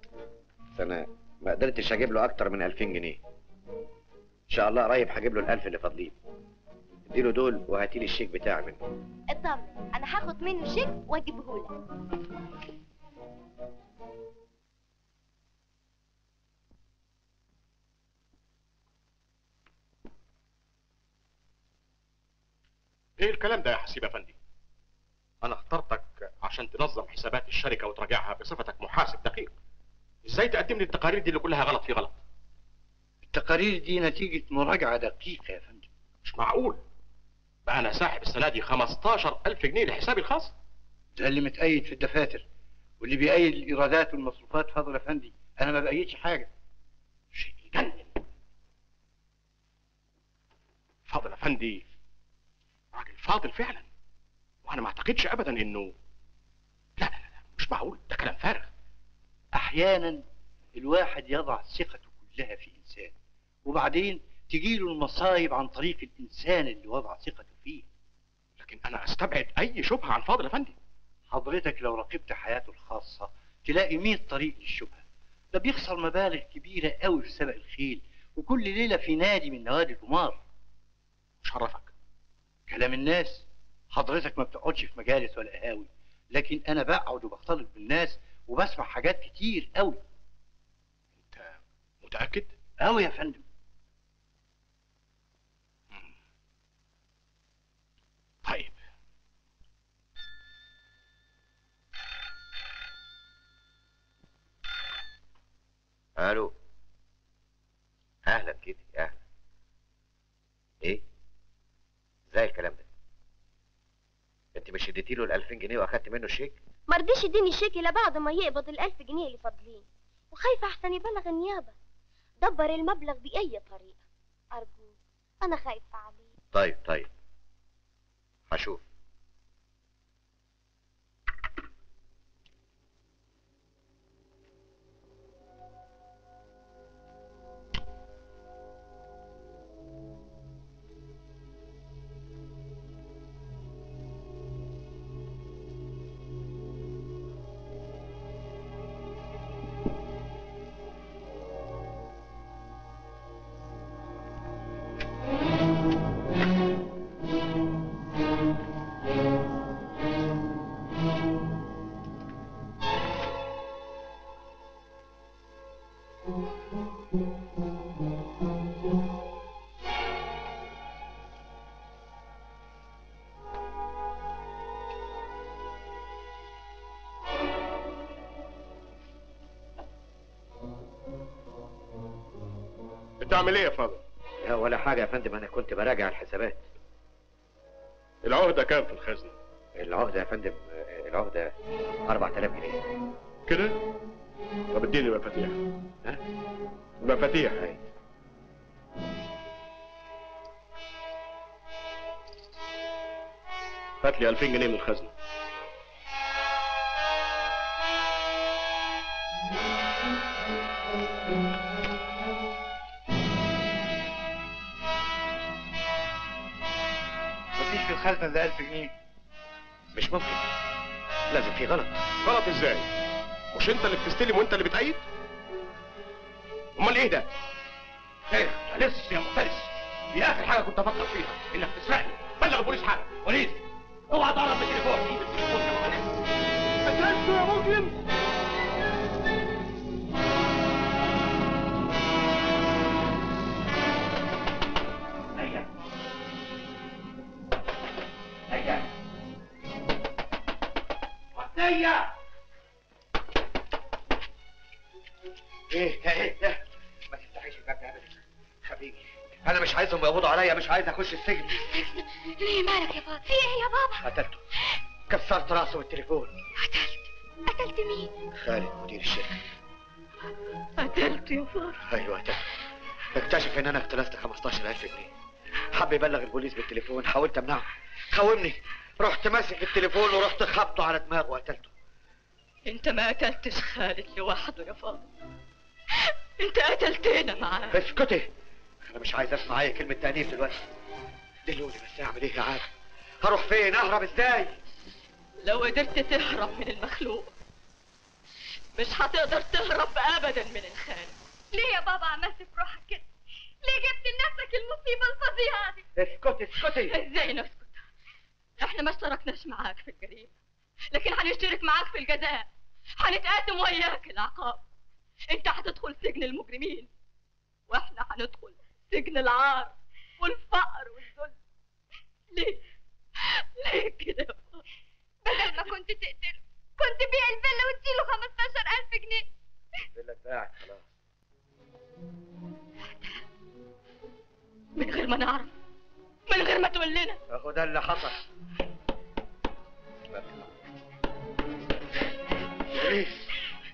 بس انا ما قدرتش اجيب له اكتر من 2000 جنيه ان شاء الله قريب هجيب له الالف اللي فاضلين اديله دول وهاتي لي الشيك بتاعي منه اطمن انا هاخد منه شيك واجيبه لك ايه الكلام ده يا حسيب افندي انا اخترتك عشان تنظم حسابات الشركه وتراجعها بصفتك محاسب دقيق ازاي تقدم لي التقارير دي اللي كلها غلط في غلط التقارير دي نتيجة مراجعة دقيقة يا فندم مش معقول بقى انا ساحب السنه دي 15000 جنيه لحسابي الخاص ده اللي متأيد في الدفاتر واللي بيأيد الإيرادات والمصروفات فضل يا فندم أنا ما بأيدش حاجة شيء يجنن فاضل افندي راجل فاضل فعلا وانا ما اعتقدش ابدا انه لا لا لا مش معقول ده كلام فارغ أحيانا الواحد يضع ثقته كلها في إنسان وبعدين تجيله المصايب عن طريق الإنسان اللي وضع ثقته فيه لكن انا استبعد اي شبهه عن فاضل افندي حضرتك لو راقبت حياته الخاصة تلاقي 100 طريق للشبهة ده بيخسر مبالغ كبيرة قوي في سبق الخيل وكل ليلة في نادي من نوادي القمار مش عرفك كلام الناس حضرتك ما بتقعدش في مجالس ولا قهاوي لكن انا بقعد وبختلط بالناس وبسمع حاجات كتير قوي انت متاكد قوي يا فندم مم. طيب الو اهلا كيتي اهلا ايه ازاي الكلام ده انت مش اديتي له ال 2000 جنيه واخدت منه الشيك مرضيش يديني الشيك الا بعد ما يقبض الألف جنيه اللي فاضلين وخايفة أحسن يبلغ النيابة دبر المبلغ بأي طريقة أرجوك أنا خايفة عليه طيب طيب هشوف بتعمل ايه يا فاضل لا ولا حاجه يا فندم انا كنت براجع الحسابات العهده كام في الخزنه العهده يا فندم آه، العهده 4000 جنيه كده طب اديني المفاتيح ها المفاتيح أي. هات لي 2000 جنيه من الخزنه مفيش في الخزنه الا 1000 جنيه مش ممكن لازم في غلط غلط ازاي مش انت اللي بتستلم وانت اللي بتأيد امال ايه ده ايه لسه يا مفترس دي اخر حاجه كنت افكر فيها انك تسرقني بلغ البوليس حاجه وليد اوعى تقرب بالتليفون ايد التليفون يا مفترس قتلته يا مجرم هيا هيا هيا ايه ده ايه ده ما تفتحيش الباب ده ابدا حبيبي انا مش عايزهم يقبضوا عليا مش عايز اخش السجن ليه مالك يا فاضل في ايه يا بابا قتلته كسرت راسه بالتليفون قتلت قتلت مين خالد مدير الشركه قتلت يا فاضل ايوه قتلته اكتشف ان انا اختلست 15000 جنيه حب يبلغ البوليس بالتليفون حاولت امنعه قاومني رحت ماسك التليفون ورحت خبطه على دماغه وقتلته انت ما قتلتش خالد لوحده يا فاضل انت قتلتنا معاه اسكتي انا مش عايز اسمع اي كلمه تانيب دلوقتي دلوني بس اعمل ايه يا عالم هروح فين اهرب ازاي لو قدرت تهرب من المخلوق مش هتقدر تهرب ابدا من الخالق ليه يا بابا عملت في روحك كده ليه جبت لنفسك المصيبه الفظيعه دي اسكتي اسكتي ازاي نسكت احنا ما اشتركناش معاك في الجريمه لكن هنشترك معاك في الجزاء هنتقاسم وياك العقاب انت هتدخل سجن المجرمين واحنا هندخل سجن العار والفقر والذل ليه ليه كده يا فاطمة؟ بدل ما كنت تقتله كنت بيع الفيلا وتديله 15000 جنيه الفيلا اتباعت خلاص من غير ما نعرف من غير ما تقول لنا اهو ده اللي حصل بوليس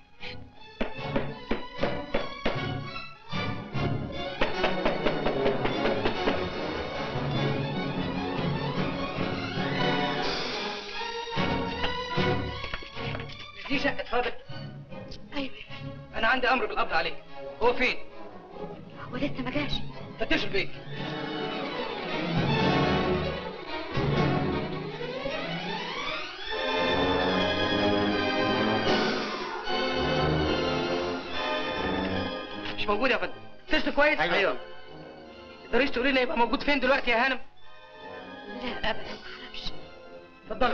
دي شقة فاضل ايوه أنا عندي أمر بالقبض عليك هو فين؟ هو لسه ما جاش فتشوا البيت مش موجود يا فندم فتشت كويس؟ أيوة. ايوه تقدريش تقولي لي يبقى موجود فين دلوقتي يا هانم؟ لا ابدا ما اعرفش اتفضلوا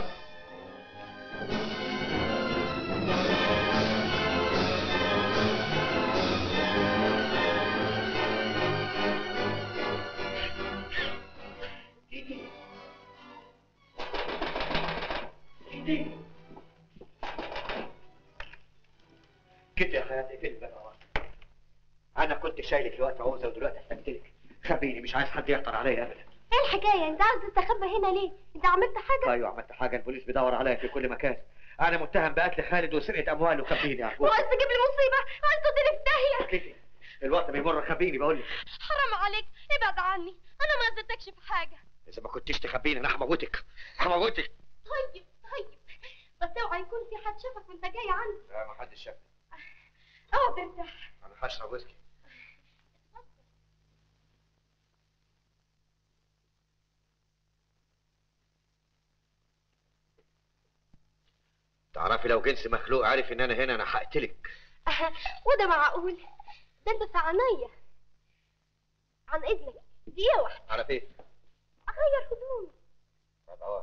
كده يا حياتي اقفل الباب يا ولد. انا كنت شايلك لوقت عوزه ودلوقتي احتجت لك خبيني مش عايز حد يعطر عليا ابدا ايه الحكايه انت عاوز تستخبى هنا ليه انت عملت حاجه ايوه عملت حاجه البوليس بيدور عليا في كل مكان انا متهم بقتل خالد وسرقه اموال وخبيني وعايز تجيب لي مصيبه عايز توديني في داهيه خبيني الوقت بيمر خبيني بقول لك حرام عليك ابعد عني انا ما اذيتكش في حاجه اذا ما كنتيش تخبيني انا هموتك هموتك طيب طيب بس اوعى يكون في حد شافك وانت جاي عندي لا ما حدش شافني اقعد ترتاح انا هشرب ويسكي تعرفي لو جنس مخلوق عارف ان انا هنا انا هقتلك وده معقول ده انت في عينيا عن اذنك دقيقه واحده على فين؟ اغير هدومي طب اهو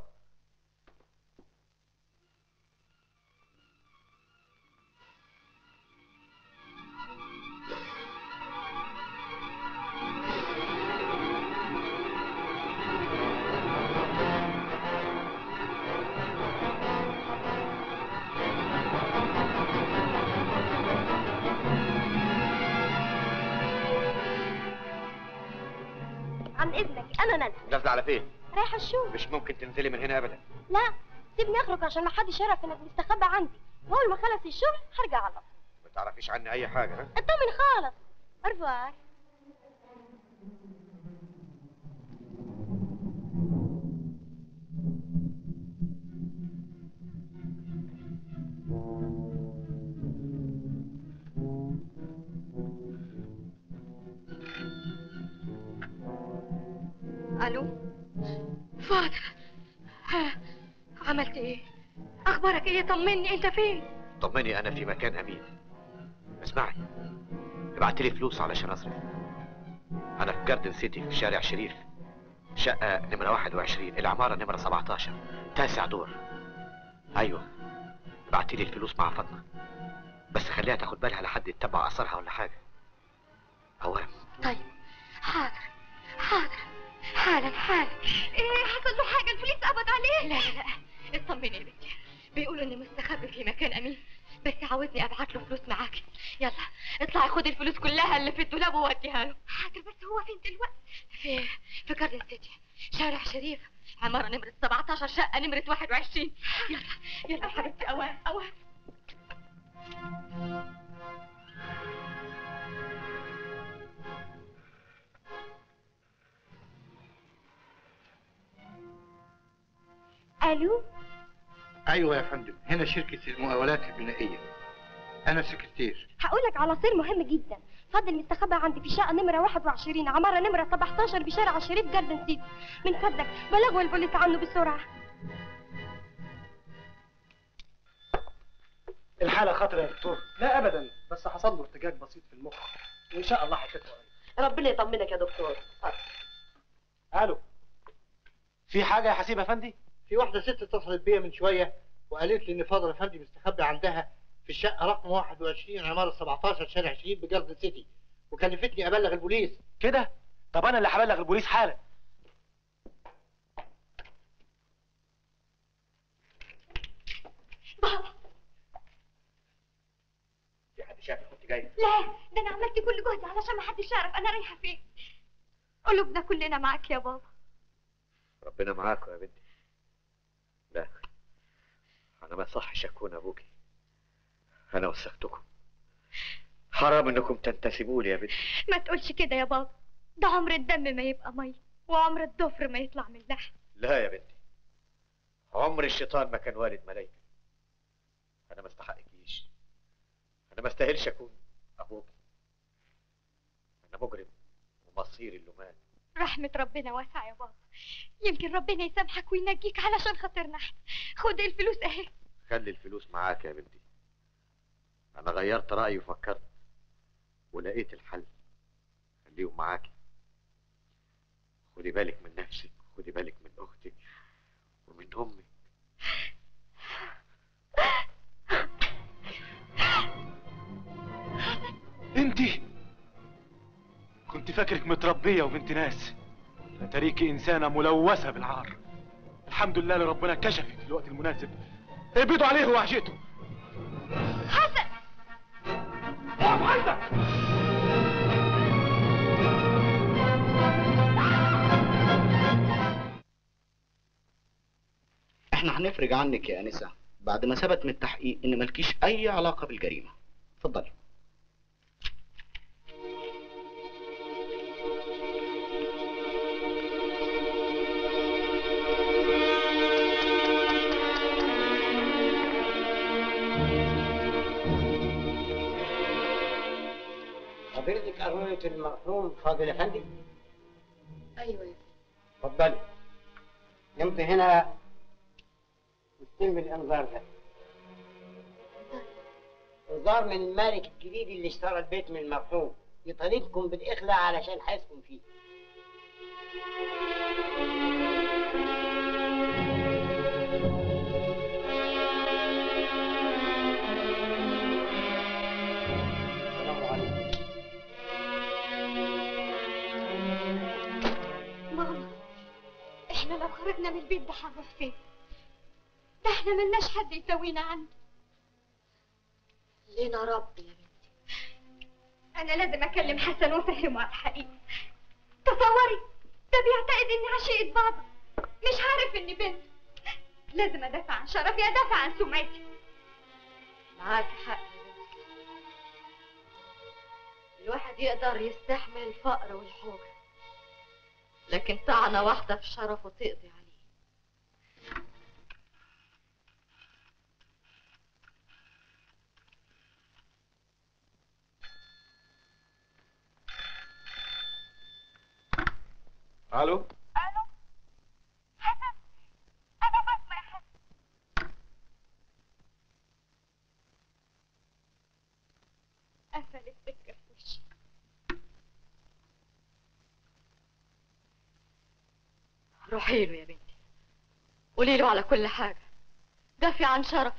عن اذنك انا نازله نازله على فين؟ رايحه الشغل مش ممكن تنزلي من هنا ابدا لا سيبني اخرج عشان ما حدش يعرف انك مستخبى عندي واول ما خلص الشغل هرجع على طول ما تعرفيش عني اي حاجه ها؟ اطمن خالص ارفع الو فاضل ها عملت ايه اخبارك ايه طمني انت فين طمني انا في مكان امين اسمعي ابعت لي فلوس علشان اصرف انا في جاردن سيتي في شارع شريف شقة نمرة 21 العمارة نمرة 17 تاسع دور ايوه ابعت لي الفلوس مع فاطمة بس خليها تاخد بالها لحد يتبع اثرها ولا حاجة اولا طيب حاضر حاضر حالا حالا ايه حصل له حاجه البوليس قبض عليه لا لا لا اطمني يا بنتي بيقولوا اني مستخبي في مكان امين بس عاوزني ابعت له فلوس معاك يلا اطلعي خدي الفلوس كلها اللي في الدولاب ووديها له حاضر بس هو فين دلوقتي في في جاردن سيتي شارع شريف عمارة نمرة 17 شقة نمرة 21 يلا يلا يا حبيبتي اوان اوان الو ايوه يا فندم هنا شركه المقاولات البنائيه انا سكرتير هقولك على سر مهم جدا فضل مستخبى عندي في شقه نمره 21 عماره نمره 17 بشارع الشريف جاردن سيتي من فضلك بلغوا البوليس عنه بسرعه الحالة خطرة يا دكتور لا أبدا بس حصل له ارتجاج بسيط في المخ وإن شاء الله هيخف ربنا يطمنك يا دكتور ألو في حاجة يا حسيب أفندي؟ في واحده ست اتصلت بيا من شويه وقالت لي ان فاضل افندي مستخبي عندها في الشقه رقم 21 عماره 17 شارع شريف بجاردن سيتي وكلفتني ابلغ البوليس كده؟ طب أنا اللي هبلغ البوليس حالا بابا في حد شافك كنت جاي لا ده انا عملت كل جهدي علشان ما حدش يعرف انا رايحه فين قلوبنا كلنا معاك يا بابا ربنا معاكم يا بنتي لا انا ما صحش اكون ابوكي انا وسختكم حرام انكم تنتسبوا لي يا بنتي ما تقولش كده يا بابا ده عمر الدم ما يبقى ميه وعمر الضفر ما يطلع من لحم لا يا بنتي عمر الشيطان ما كان والد ملايكة انا ما استحقكيش انا ما استاهلش اكون ابوكي انا مجرم ومصيري اللومان رحمة ربنا واسعة يا بابا يمكن ربنا يسامحك وينجيك علشان خاطرنا احنا خد الفلوس اهي خلي الفلوس معاك يا بنتي انا غيرت رايي وفكرت ولقيت الحل خليهم معاكي خدي بالك من نفسك خدي بالك من اختك ومن امك أنت كنت فاكرك متربية وبنت ناس اتاريكي إنسانة ملوثة بالعار الحمد لله اللي ربنا كشفك في الوقت المناسب اقبضوا عليه وعجيته حسن اقف عندك احنا هنفرج عنك يا انسه بعد ما ثبت من التحقيق ان مالكيش اي علاقه بالجريمه اتفضلي حضرتك قررت المرحوم فاضل افندي ايوه يا اتفضلي نمضي هنا واستلمي الانذار ده انذار من المالك الجديد اللي اشترى البيت من المرحوم يطالبكم بالاخلاء علشان حيسكن فيه السلام عليكم ماما احنا لو خرجنا من البيت ده هنروح فين ده احنا ملناش حد يسوينا عنه لينا رب يا بنتي انا لازم اكلم حسن وافهمه على الحقيقه تصوري ده بيعتقد اني عشيقة بابا مش عارف اني بنت لازم ادافع عن شرفي ادافع عن سمعتي معاك حق يا بنتي الواحد يقدر يستحمل الفقر والحوجة لكن طعنة واحدة في شرفه تقضي عليه الو انا فاطمه يا حسن قفل السكه في وشي روحي له يا بنتي قولي له على كل حاجة دافي عن شرفك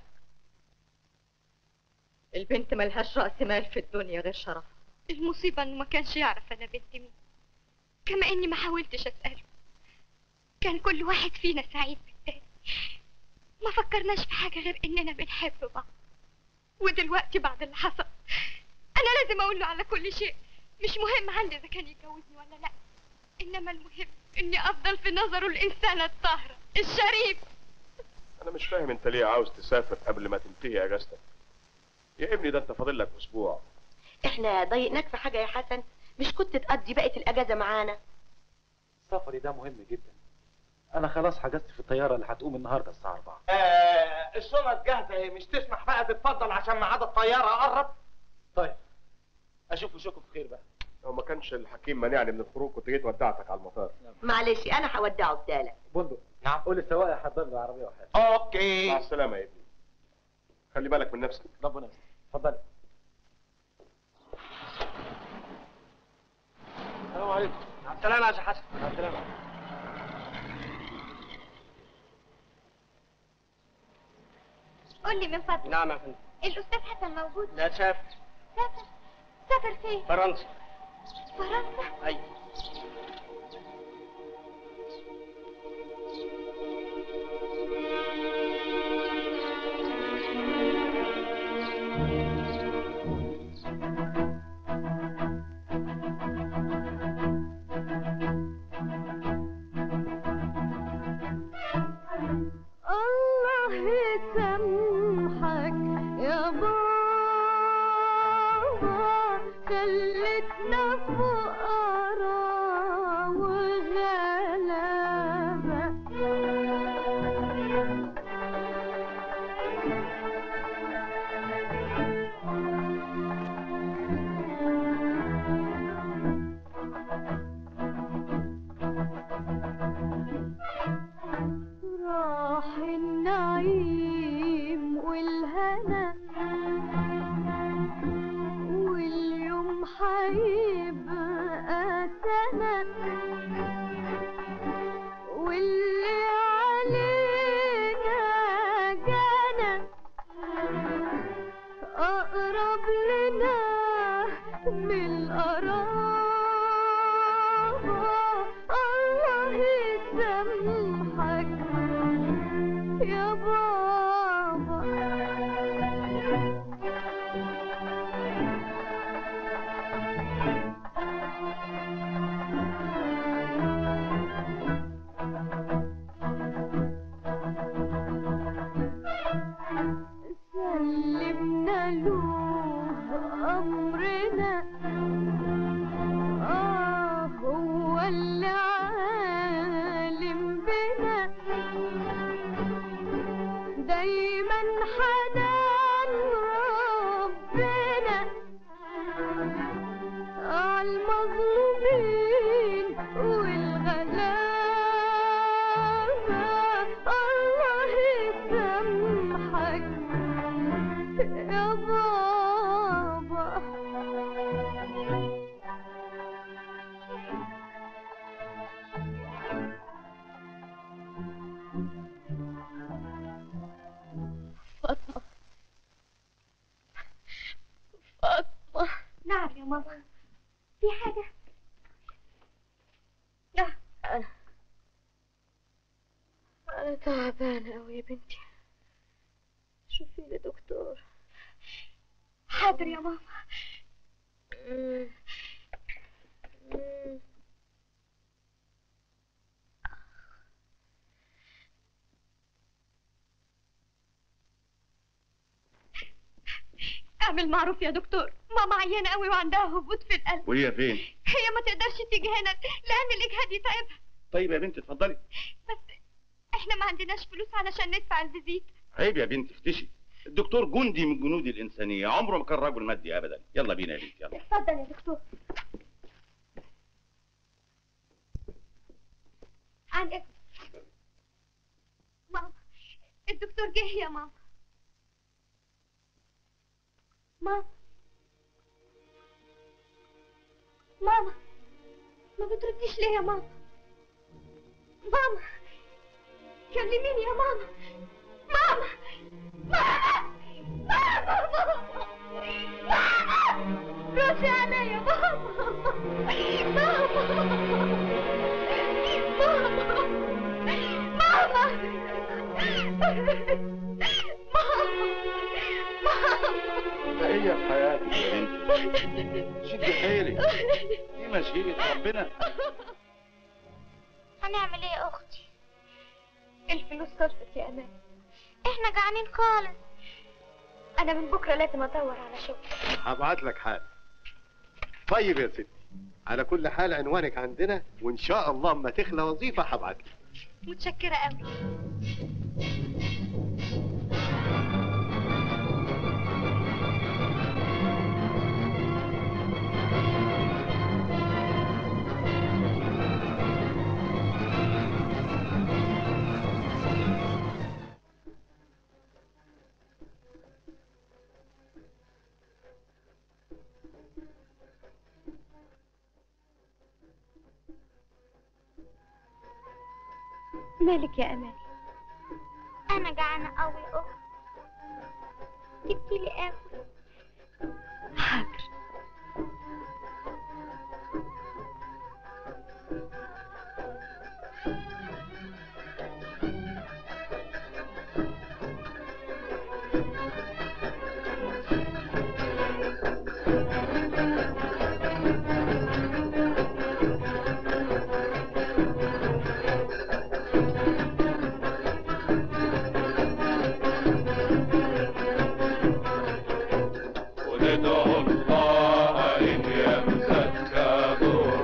البنت ملهاش رأس مال في الدنيا غير شرفها المصيبه انه ما كانش يعرف انا بنت مين كما اني ما حاولتش اساله كان كل واحد فينا سعيد بالتاني ما فكرناش في حاجه غير اننا بنحب بعض ودلوقتي بعد اللي حصل انا لازم اقول له على كل شيء مش مهم عندي اذا كان يتجوزني ولا لا انما المهم اني افضل في نظره الانسانه الطاهره الشريف انا مش فاهم انت ليه عاوز تسافر قبل ما تنتهي اجازتك يا ابني ده انت فاضل لك اسبوع احنا ضايقناك في حاجه يا حسن مش كنت تقضي بقيه الاجازه معانا سفري ده مهم جدا انا خلاص حجزت في الطياره اللي هتقوم النهارده الساعه 4 آه الشنط جاهزه اهي مش تسمح بقى تتفضل عشان ميعاد الطياره قرب طيب اشوف وشكم بخير بقى لو ما كانش الحكيم مانعني من الخروج كنت جيت ودعتك على المطار معلش انا هودعه بدالك بندق نعم قول للسواق يحضر لي العربيه وحاجه اوكي مع السلامه يا ابني خلي بالك من نفسك ربنا يستر اتفضلي السلام عليكم مع السلامه يا شيخ حسن مع السلامه قول لي من فضلك نعم يا فندم الاستاذ حسن موجود لا سافر سافر سافر فين فرنسا فرنسا ايوه الله يسامحك يا بابا خلتنا فقراء وغلابة راح النعيم والهنا واليوم حيبقى سنة واللي علينا جنى أقرب لنا من القرابة الله يسامحك يا بابا ماما في حاجة لا أنا أنا تعبانة أوي يا بنتي شوفي لي دكتور حاضر يا ماما مم. مم. اعمل معروف يا دكتور ماما عيانة قوي وعندها هبوط في القلب وهي فين؟ هي ما تقدرش تيجي هنا لأن الإجهاد يتعبها طيب يا بنت اتفضلي بس احنا ما عندناش فلوس علشان ندفع الفيزيت عيب يا بنت افتشي الدكتور جندي من جنود الإنسانية عمره ما كان رجل مادي أبدا يلا بينا يا بنت يلا اتفضل يا دكتور عن إذن ماما الدكتور جه يا ماما ماما ماما ما بترديش ليه يا ماما ماما كلميني يا ماما ماما ماما ماما ماما ردي عليا يا ماما ماما هي في حياتك يا بنتي شدي حيلك دي مشيئة ربنا هنعمل ايه يا اختي الفلوس خلصت يا امان احنا جعانين خالص انا من بكره لازم ادور على شغل هبعت لك حال طيب يا ستي على كل حال عنوانك عندنا وان شاء الله اما تخلى وظيفه هبعت لك متشكره قوي مالك يا امال انا جعانه قوي يا اخت جبتي لي اكل حاضر وندعو الله إن يمسك ضر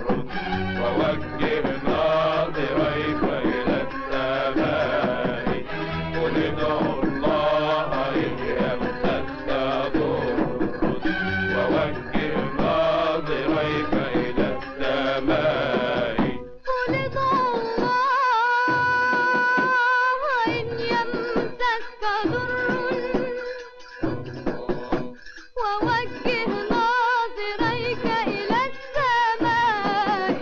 ووجه ناظريك إلى السماء وندعو الله إن يمسك ضر ووجه ناظريك إلى السماء ولد الله إن يمسك ضر ووجه ناظريك إلى السماء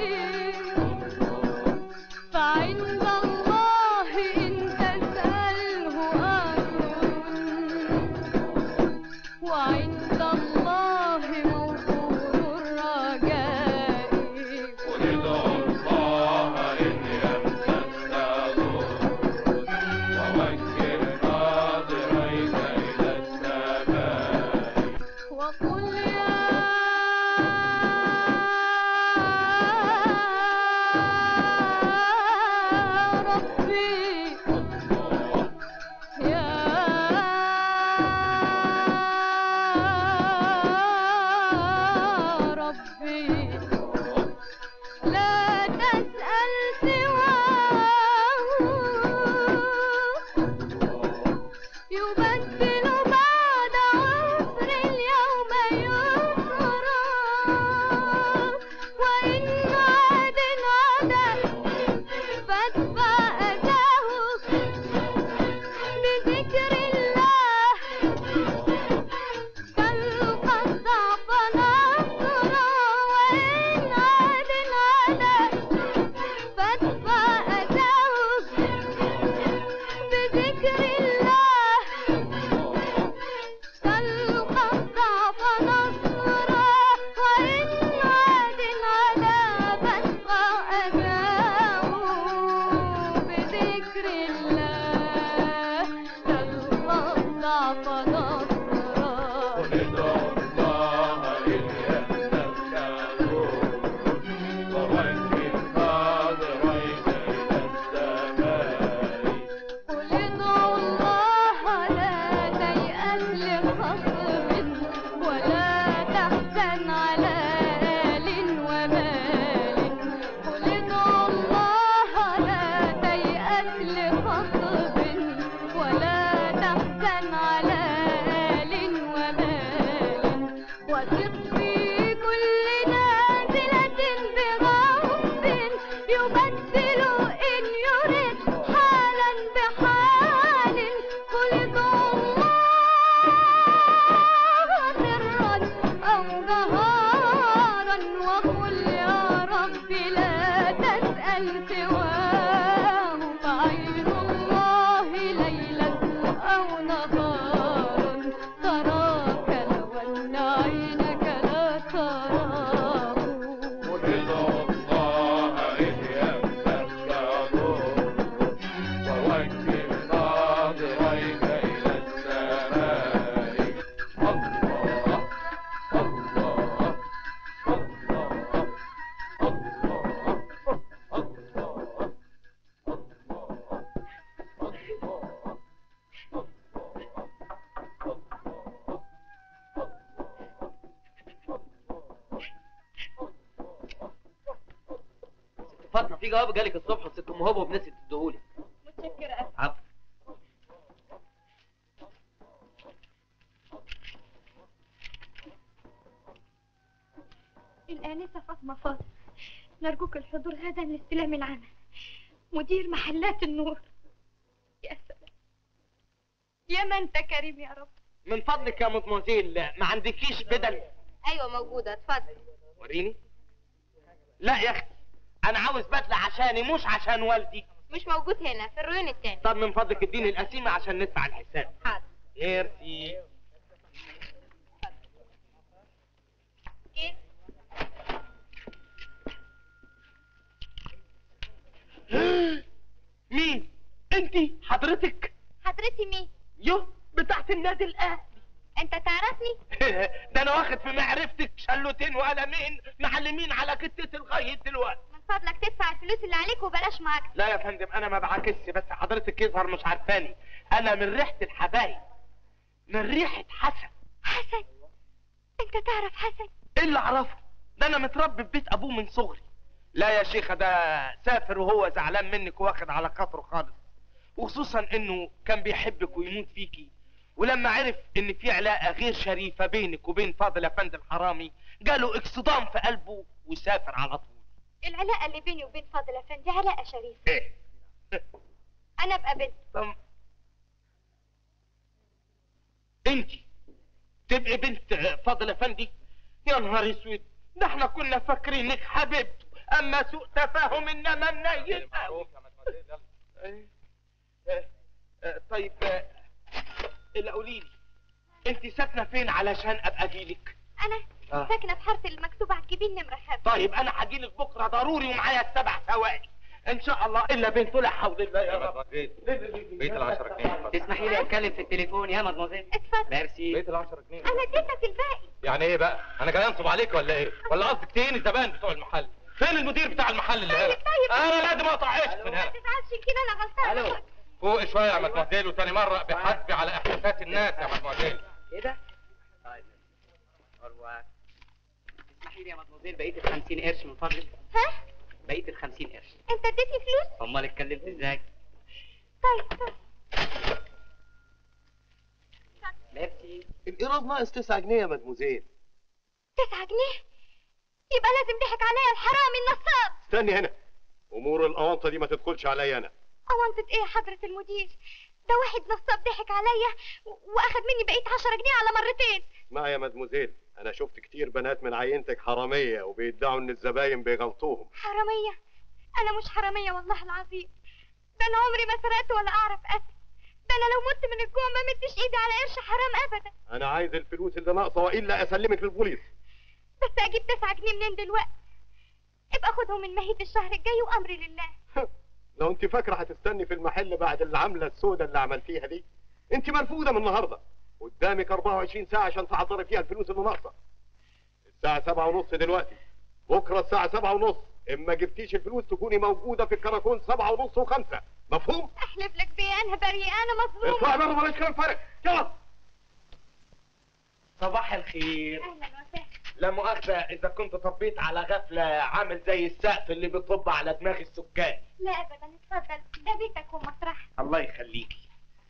فعند الله إن تسأله أجر وعند الله موضوع الرجاء وندعو الله إن يمسك ضر ووجه ناظريك إلى السماء وقل يا ربي يا ربي لا تسأل سواه يبدل بعد عسر اليوم يسرا وإن عاد عدا فادفع أذاه بذكر الله تلقى الضعف نصرا وإن في جواب جالك الصبح وست ام هبه بنسيت تديهولي متشكرة أوي عفوا الآنسة فاطمة فاضل نرجوك الحضور غدا لاستلام العمل مدير محلات النور يا سلام يا ما انت كريم يا رب من فضلك يا مدموزيل ما عندكيش بدل أيوة موجودة اتفضل وريني لا يا اختي انا عاوز بدله عشاني مش عشان والدي مش موجود هنا في الريون التاني طب من فضلك اديني القسيمه عشان ندفع الحساب حاضر ميرسي كيف مين انت حضرتك حضرتي مين يو بتاعت النادي الاهلي انت تعرفني ده انا واخد في معرفتك شلوتين وقلمين معلمين على كتتي لغايه دلوقتي من فضلك تدفع الفلوس اللي عليك وبلاش معاك لا يا فندم انا ما بعاكسش بس حضرتك يظهر مش عارفاني انا من ريحه الحبايب من ريحه حسن حسن انت تعرف حسن ايه اللي اعرفه ده انا متربي في بيت ابوه من صغري لا يا شيخة ده سافر وهو زعلان منك واخد على خاطره خالص وخصوصا انه كان بيحبك ويموت فيكي ولما عرف ان في علاقة غير شريفة بينك وبين فاضل افندي الحرامي جاله اكصدام في قلبه وسافر على طول العلاقة اللي بيني وبين فاضل افندي علاقة شريفة ايه انا ابقى بنت طب انت تبقي بنت فاضل افندي يا نهار اسود ده احنا كنا فاكرينك حبيبته اما سوء تفاهم انما منيل قوي إيه؟ إيه، إيه، طيب آه، اللي قولي لي انت ساكنه فين علشان ابقى اجيلك انا آه. ساكنة في حارة المكتوب على الجبين نمرة خمسة طيب انا هجيلك بكره ضروري ومعايا السبع ثواني ان شاء الله الا بنت لا حول الله يا رب بيت ال 10 جنيه تسمحي لي اتكلم في التليفون يا مدموزيل اتفضل ميرسي بيت ال 10 جنيه انا اديتك الباقي يعني ايه بقى؟ انا جاي انصب عليك ولا ايه؟ ولا قصدك تهين الزبائن بتوع المحل؟ فين المدير بتاع المحل اللي هنا؟ طيب طيب انا لازم اقطع عيش من ما هنا تزعلش كده انا غلطانة فوق شويه يا مدموزيل وتاني مره بحسبي على احساسات الناس يا مدموزيل كده طيب أروى. تسمحي لي يا مدموزيل بقيت ال 50 قرش من فضلك ها بقيت ال 50 قرش انت اديتني فلوس امال اتكلمت ازاي طيب طيب ميرسي الإيراد ناقص 9 جنيه يا مدموزيل تسعة جنيه يبقى لازم ضحك عليا الحرامي النصاب استني هنا أمور الأونطة دي ما تدخلش عليا أنا أونطة ايه يا حضرة المدير ده واحد نصاب ضحك عليا و- واخد مني بقيت عشرة جنيه على مرتين اسمعي يا مدموزيل أنا شفت كتير بنات من عينتك حرامية وبيدعوا إن الزباين بيغلطوهم حرامية أنا مش حرامية والله العظيم ده أنا عمري ما سرقت ولا أعرف قتل ده أنا لو مت من الجوع ما مدش إيدي على قرش حرام أبدا أنا عايز الفلوس اللي ناقصة وإلا أسلمك للبوليس بس أجيب تسعة جنيه منين دلوقتي ابقى خدهم من مهية الشهر الجاي وأمري لله لو أنت فاكرة هتستني في المحل بعد العملة السوداء اللي عملتيها دي أنت مرفوضة من النهاردة قدامك 24 ساعة عشان تحضري فيها الفلوس اللي ناقصة الساعة سبعة ونص دلوقتي بكرة الساعة سبعة ونص إما جبتيش الفلوس تكوني موجودة في الكراكون سبعة ونص وخمسة مفهوم؟ أحلف لك بيه أنا بريئة أنا مظلومة اطلع بره بلاش كلام فارغ يلا صباح الخير أهلا وسهلا لا مؤاخذة إذا كنت طبيت على غفلة عامل زي السقف اللي بيطب على دماغ السكان لا أبدا اتفضل ده بيتك ومطرحك الله يخليكي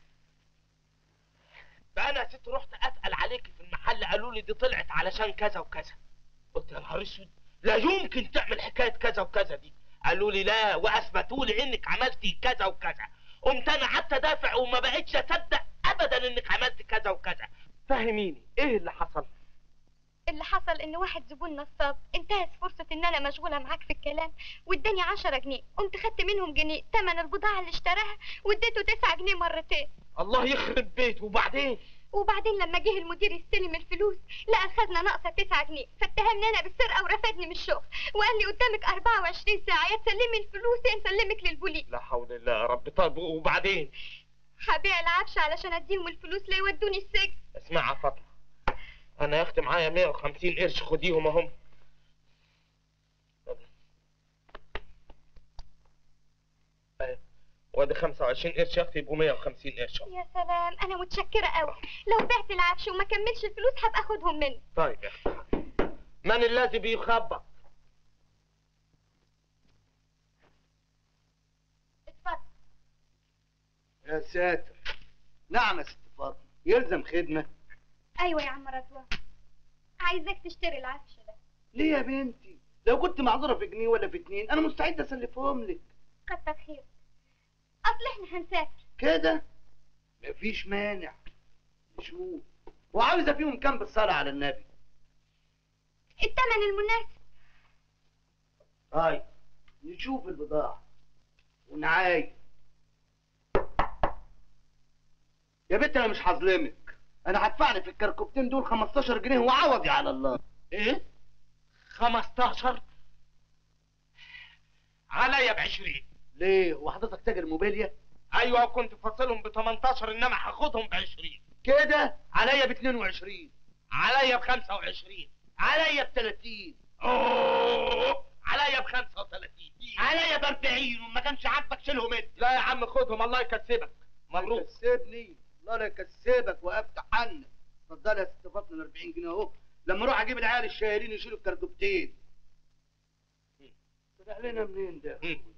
بقى انا يا ست رحت اتقل عليكي في المحل قالوا لي دي طلعت علشان كذا وكذا قلت يا نهار اسود لا يمكن تعمل حكايه كذا وكذا دي قالوا لي لا واثبتوا لي انك عملتي كذا وكذا قمت انا قعدت ادافع وما بقتش اصدق ابدا انك عملت كذا وكذا فهميني ايه اللي حصل اللي حصل ان واحد زبون نصاب انتهت فرصة ان انا مشغولة معاك في الكلام واداني عشرة جنيه قمت خدت منهم جنيه تمن البضاعة اللي اشتراها واديته تسعة جنيه مرتين الله يخرب بيت وبعدين وبعدين لما جه المدير يستلم الفلوس لقى الخزنة ناقصة تسعة جنيه فاتهمني انا بالسرقة ورفدني من الشغل وقال لي قدامك 24 ساعة يا تسلمي الفلوس يا نسلمك للبوليس لا حول الله يا رب طب وبعدين هبيع العفش علشان اديهم الفلوس لا يودوني السجن اسمع يا فاطمه انا يا اختي معايا 150 قرش خديهم اهم أيوة. وادي 25 قرش يا اختي يبقوا 150 قرش يا سلام انا متشكرة قوي لو بعت العفش وما كملش الفلوس هبقى اخدهم منه طيب يا اختي من الذي بيخبط يا ساتر نعم يا ست فاطمه يلزم خدمه ايوه يا عم رضوان عايزاك تشتري العفش ده ليه يا بنتي لو كنت معذوره في جنيه ولا في اتنين انا مستعد اسلفهم لك كتر خير اصل احنا هنسافر كده مفيش مانع نشوف وعاوزه فيهم كام بالصلاه على النبي التمن المناسب طيب نشوف البضاعه ونعاين يا بنت انا مش هظلمك انا هدفع لي في الكركوبتين دول 15 جنيه وعوضي على الله ايه 15 عليا ب 20 ليه هو حضرتك تاجر موبيليا ايوه كنت فاصلهم ب 18 انما هاخدهم ب 20 كده عليا ب 22 عليا ب 25 عليا ب 30 اوه عليا ب 35 عليا ب 40 وما كانش عاجبك شيلهم انت لا يا عم خدهم الله يكسبك مبروك يكسبني الله لا يكسبك وافتح عنك اتفضل يا ست فاطمه ال 40 جنيه اهو لما اروح اجيب العيال الشايلين يشيلوا الكركوبتين طلع لنا منين ده؟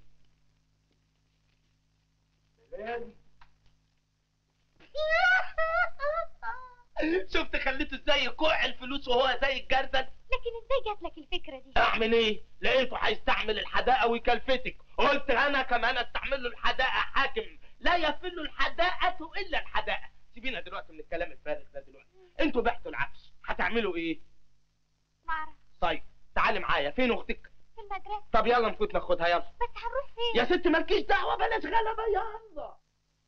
شفت خليته ازاي يكوع الفلوس وهو زي الجردل لكن ازاي جات لك الفكره دي اعمل ايه لقيته هيستعمل الحداقه ويكلفتك قلت انا كمان استعمل له الحداقه حاكم لا يفل الحداقه الا الحداقه سيبينا دلوقتي من الكلام الفارغ ده دلوقتي انتوا بعتوا العفش هتعملوا ايه معرفش طيب تعالي معايا فين اختك في المدرسه طب يلا نفوت ناخدها يلا بس هنروح فين يا ست مالكيش دعوه بلاش غلبه يلا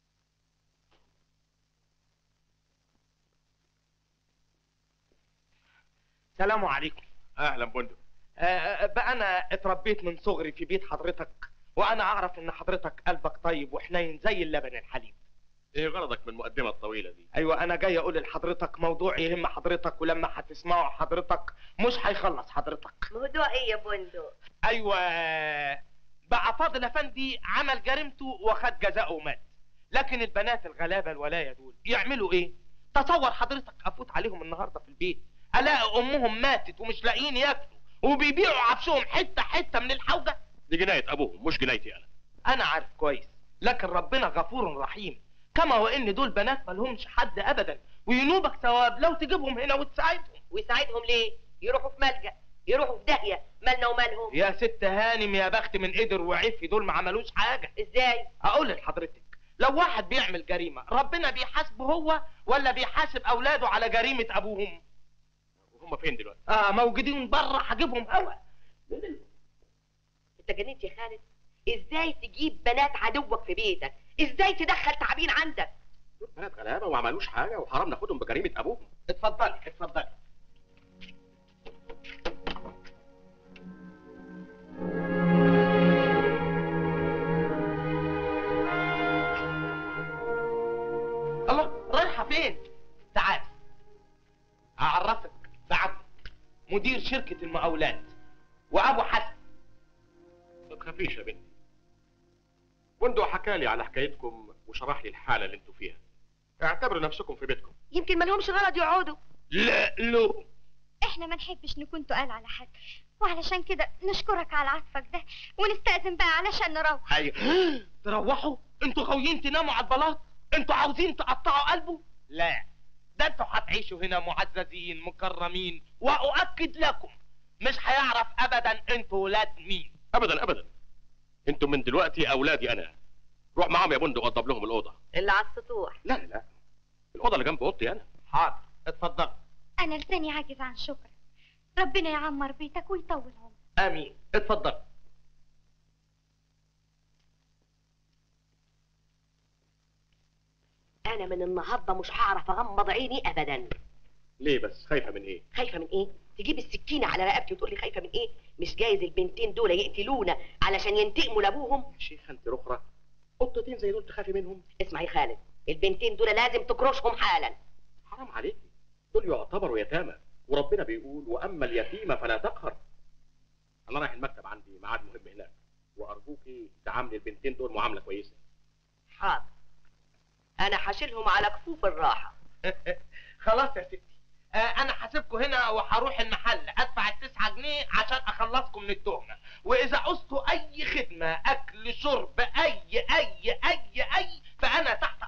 سلام عليكم اهلا بندق آه، آه، بقى انا اتربيت من صغري في بيت حضرتك وانا اعرف ان حضرتك قلبك طيب وحنين زي اللبن الحليب ايه غرضك من المقدمه الطويله دي ايوه انا جاي اقول لحضرتك موضوع يهم حضرتك ولما هتسمعه حضرتك مش هيخلص حضرتك موضوع ايه يا بندق ايوه بقى فاضل افندي عمل جريمته وخد جزاءه ومات لكن البنات الغلابه الولايه دول يعملوا ايه تصور حضرتك افوت عليهم النهارده في البيت الاقي امهم ماتت ومش لاقيين ياكلوا وبيبيعوا عفشهم حته حته من الحوجه دي جنايه ابوهم مش جنايتي انا انا عارف كويس لكن ربنا غفور رحيم كما وان دول بنات مالهمش حد ابدا وينوبك ثواب لو تجيبهم هنا وتساعدهم ويساعدهم ليه يروحوا في ملجأ يروحوا في داهية مالنا ومالهم يا ست هانم يا بخت من قدر وعفي دول ما عملوش حاجه ازاي اقول لحضرتك لو واحد بيعمل جريمه ربنا بيحاسبه هو ولا بيحاسب اولاده على جريمه ابوهم وهم فين دلوقتي اه موجودين بره هجيبهم هوا انت جننت يا خالد ازاي تجيب بنات عدوك في بيتك ازاي تدخل تعابين عندك دول بنات غلابه وما عملوش حاجه وحرام ناخدهم بجريمه ابوهم اتفضلي اتفضلي الله رايحه فين تعال اعرفك بعبد مدير شركه المقاولات وابو حسن ما تخافيش يا بنتي بندق حكى لي على حكايتكم وشرح لي الحاله اللي انتوا فيها اعتبروا نفسكم في بيتكم يمكن مالهمش غرض يقعدوا لا لو احنا ما نحبش نكون تقال على حد وعلشان كده نشكرك على عطفك ده ونستأذن بقى علشان نروح ايوه تروحوا انتوا غاويين تناموا على البلاط انتوا عاوزين تقطعوا قلبه لا ده انتوا هتعيشوا هنا معززين مكرمين واؤكد لكم مش هيعرف ابدا انتوا ولاد مين ابدا ابدا انتم من دلوقتي اولادي انا روح معاهم يا بندق وضب لهم الاوضه اللي على السطوح لا لا الاوضه اللي جنب اوضتي انا حاضر اتفضل انا لساني عاجز عن شكرك ربنا يعمر بيتك ويطول عمرك امين اتفضل انا من النهارده مش هعرف اغمض عيني ابدا ليه بس خايفه من ايه خايفه من ايه تجيب السكينه على رقبتي وتقول لي خايفه من ايه مش جايز البنتين دول يقتلونا علشان ينتقموا لابوهم شيخه انت رخره قطتين زي دول تخافي منهم اسمع يا خالد البنتين دول لازم تكرشهم حالا حرام عليكي دول يعتبروا يتامى وربنا بيقول واما اليتيمه فلا تقهر انا رايح المكتب عندي ميعاد مهم هناك وارجوكي تعاملي البنتين دول معامله كويسه حاضر انا هشيلهم على كفوف الراحه خلاص يا ستي آه انا هسيبكم هنا وهروح المحل ادفع التسعة جنيه عشان اخلصكم من التهمه واذا عوزتوا اي خدمه اكل شرب اي اي اي اي فانا تحت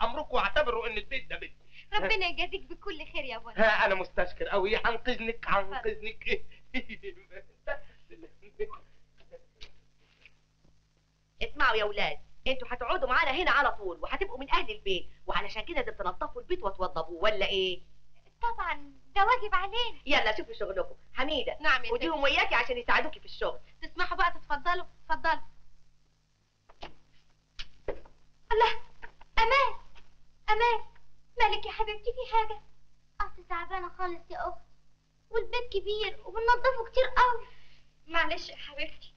ربنا يجازيك بكل خير يا بني ها انا مستشكر قوي هنقذنك هنقذنك اسمعوا يا ولاد انتوا هتقعدوا معانا هنا على طول وهتبقوا من اهل البيت وعلشان كده لازم تنظفوا البيت وتوضبوه ولا ايه طبعا ده واجب علينا يلا شوفوا شغلكم حميده نعم يا وديهم وياكي عشان يساعدوكي في الشغل تسمحوا بقى تتفضلوا اتفضلوا الله امان امان مالك يا حبيبتي في حاجه اصل تعبانه خالص يا اخت والبيت كبير وبننضفه كتير قوي معلش يا حبيبتي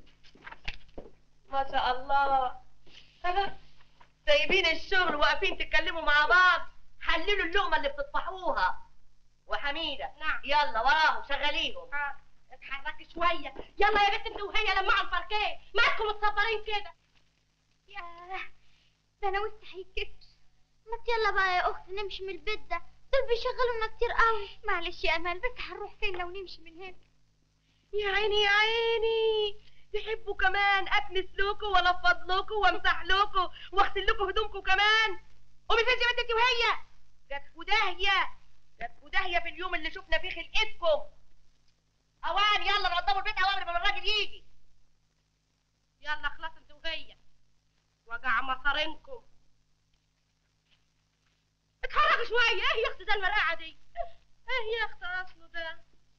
ما شاء الله سايبين الشغل واقفين تتكلموا مع بعض حللوا اللقمه اللي بتطفحوها وحميده نعم يلا وراهم شغليهم اتحركي شويه يلا يا بنت انت وهي لمعوا الفركيه مالكم متصبرين كده ياه ده انا وسط هيتكسر ما يلا بقى يا اخت نمشي من البيت ده دول بيشغلوا لنا كتير قوي معلش يا امال بس هنروح فين لو نمشي من هنا يا عيني يا عيني تحبوا كمان اكنس لكم وانفض لكم وامسح لكم واغسل لكم هدومكم كمان قومي فين يا بنت انت وهي جاتكوا داهيه جاتكوا داهيه في اليوم اللي شفنا فيه خلقتكم اوان يلا نوضبوا البيت اوان قبل ما الراجل يجي يلا خلاص انت وهي وجع مصارينكم اتحرك شويه ايه يا اختي ده المرقعه دي ايه يا اختي اصله ده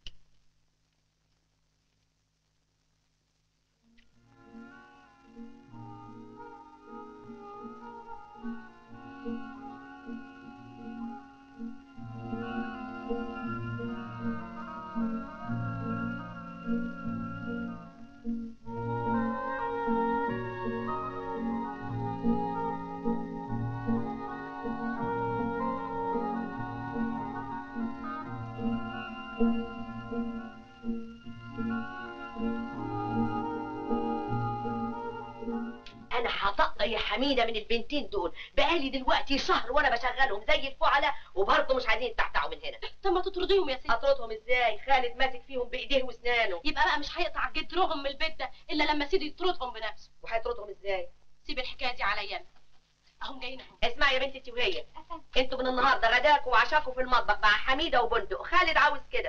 انا هطق يا حميده من البنتين دول بقالي دلوقتي شهر وانا بشغلهم زي الفعلاء وبرضه مش عايزين يتعتعوا من هنا طب ما تطرديهم يا ستي اطردهم ازاي خالد ماسك فيهم بايديه واسنانه يبقى بقى مش هيقطع جدرهم من البيت ده الا لما سيدي يطردهم بنفسه وهيطردهم ازاي سيب الحكايه دي عليا أنا. اهم جايين اهو اسمعي يا بنتي انت وهي انتوا من النهارده غداكوا وعشاكوا في المطبخ مع حميده وبندق خالد عاوز كده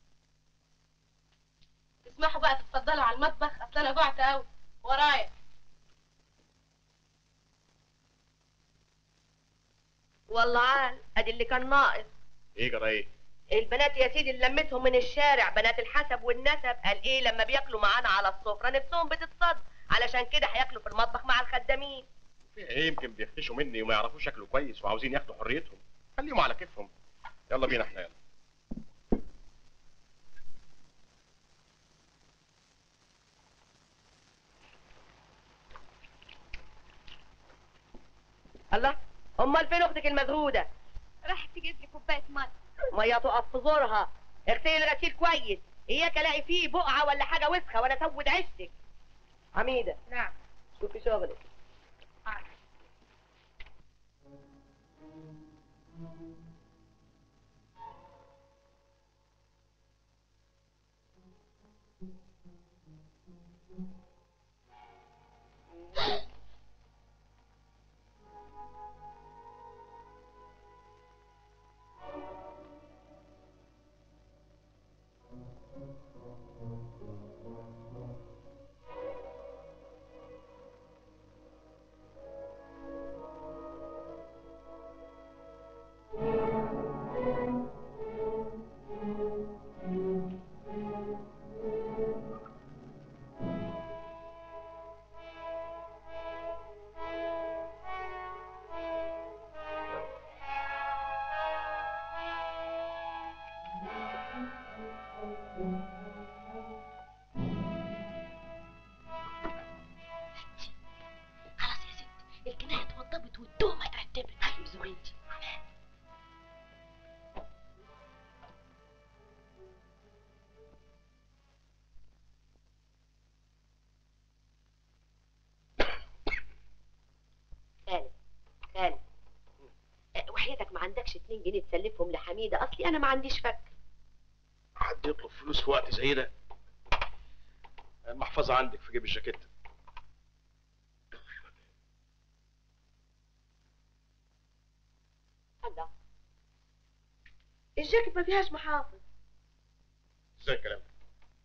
تسمحوا بقى تتفضلوا على المطبخ اصل انا جوعت قوي ورايا والله عال ادي اللي كان ناقص ايه جرى ايه البنات يا سيدي اللي لمتهم من الشارع بنات الحسب والنسب قال ايه لما بياكلوا معانا على السفره نفسهم بتتصد علشان كده هياكلوا في المطبخ مع الخدامين في ايه يمكن بيختشوا مني وما يعرفوش شكله كويس وعاوزين ياخدوا حريتهم خليهم على كيفهم يلا بينا احنا يلا الله امال فين اختك المزهوده راحت تجيب لي كوبايه ميه ميه تقف في زورها اغسلي الغسيل كويس اياك الاقي فيه بقعه ولا حاجه وسخه وانا اسود عشتك حميده نعم شوفي شغلك خلاص يا ست الجنايه اتوضبت والتهمه اترتبت هاي زوجتي خالد خالد أه، وحياتك ما عندكش اتنين جنيه تسلفهم لحميده اصلي انا ما عنديش فك حد يطلب فلوس في وقت زي ده المحفظه عندك في جيب الجاكيت الله الجاكيت ما فيهاش محافظ ازاي الكلام ده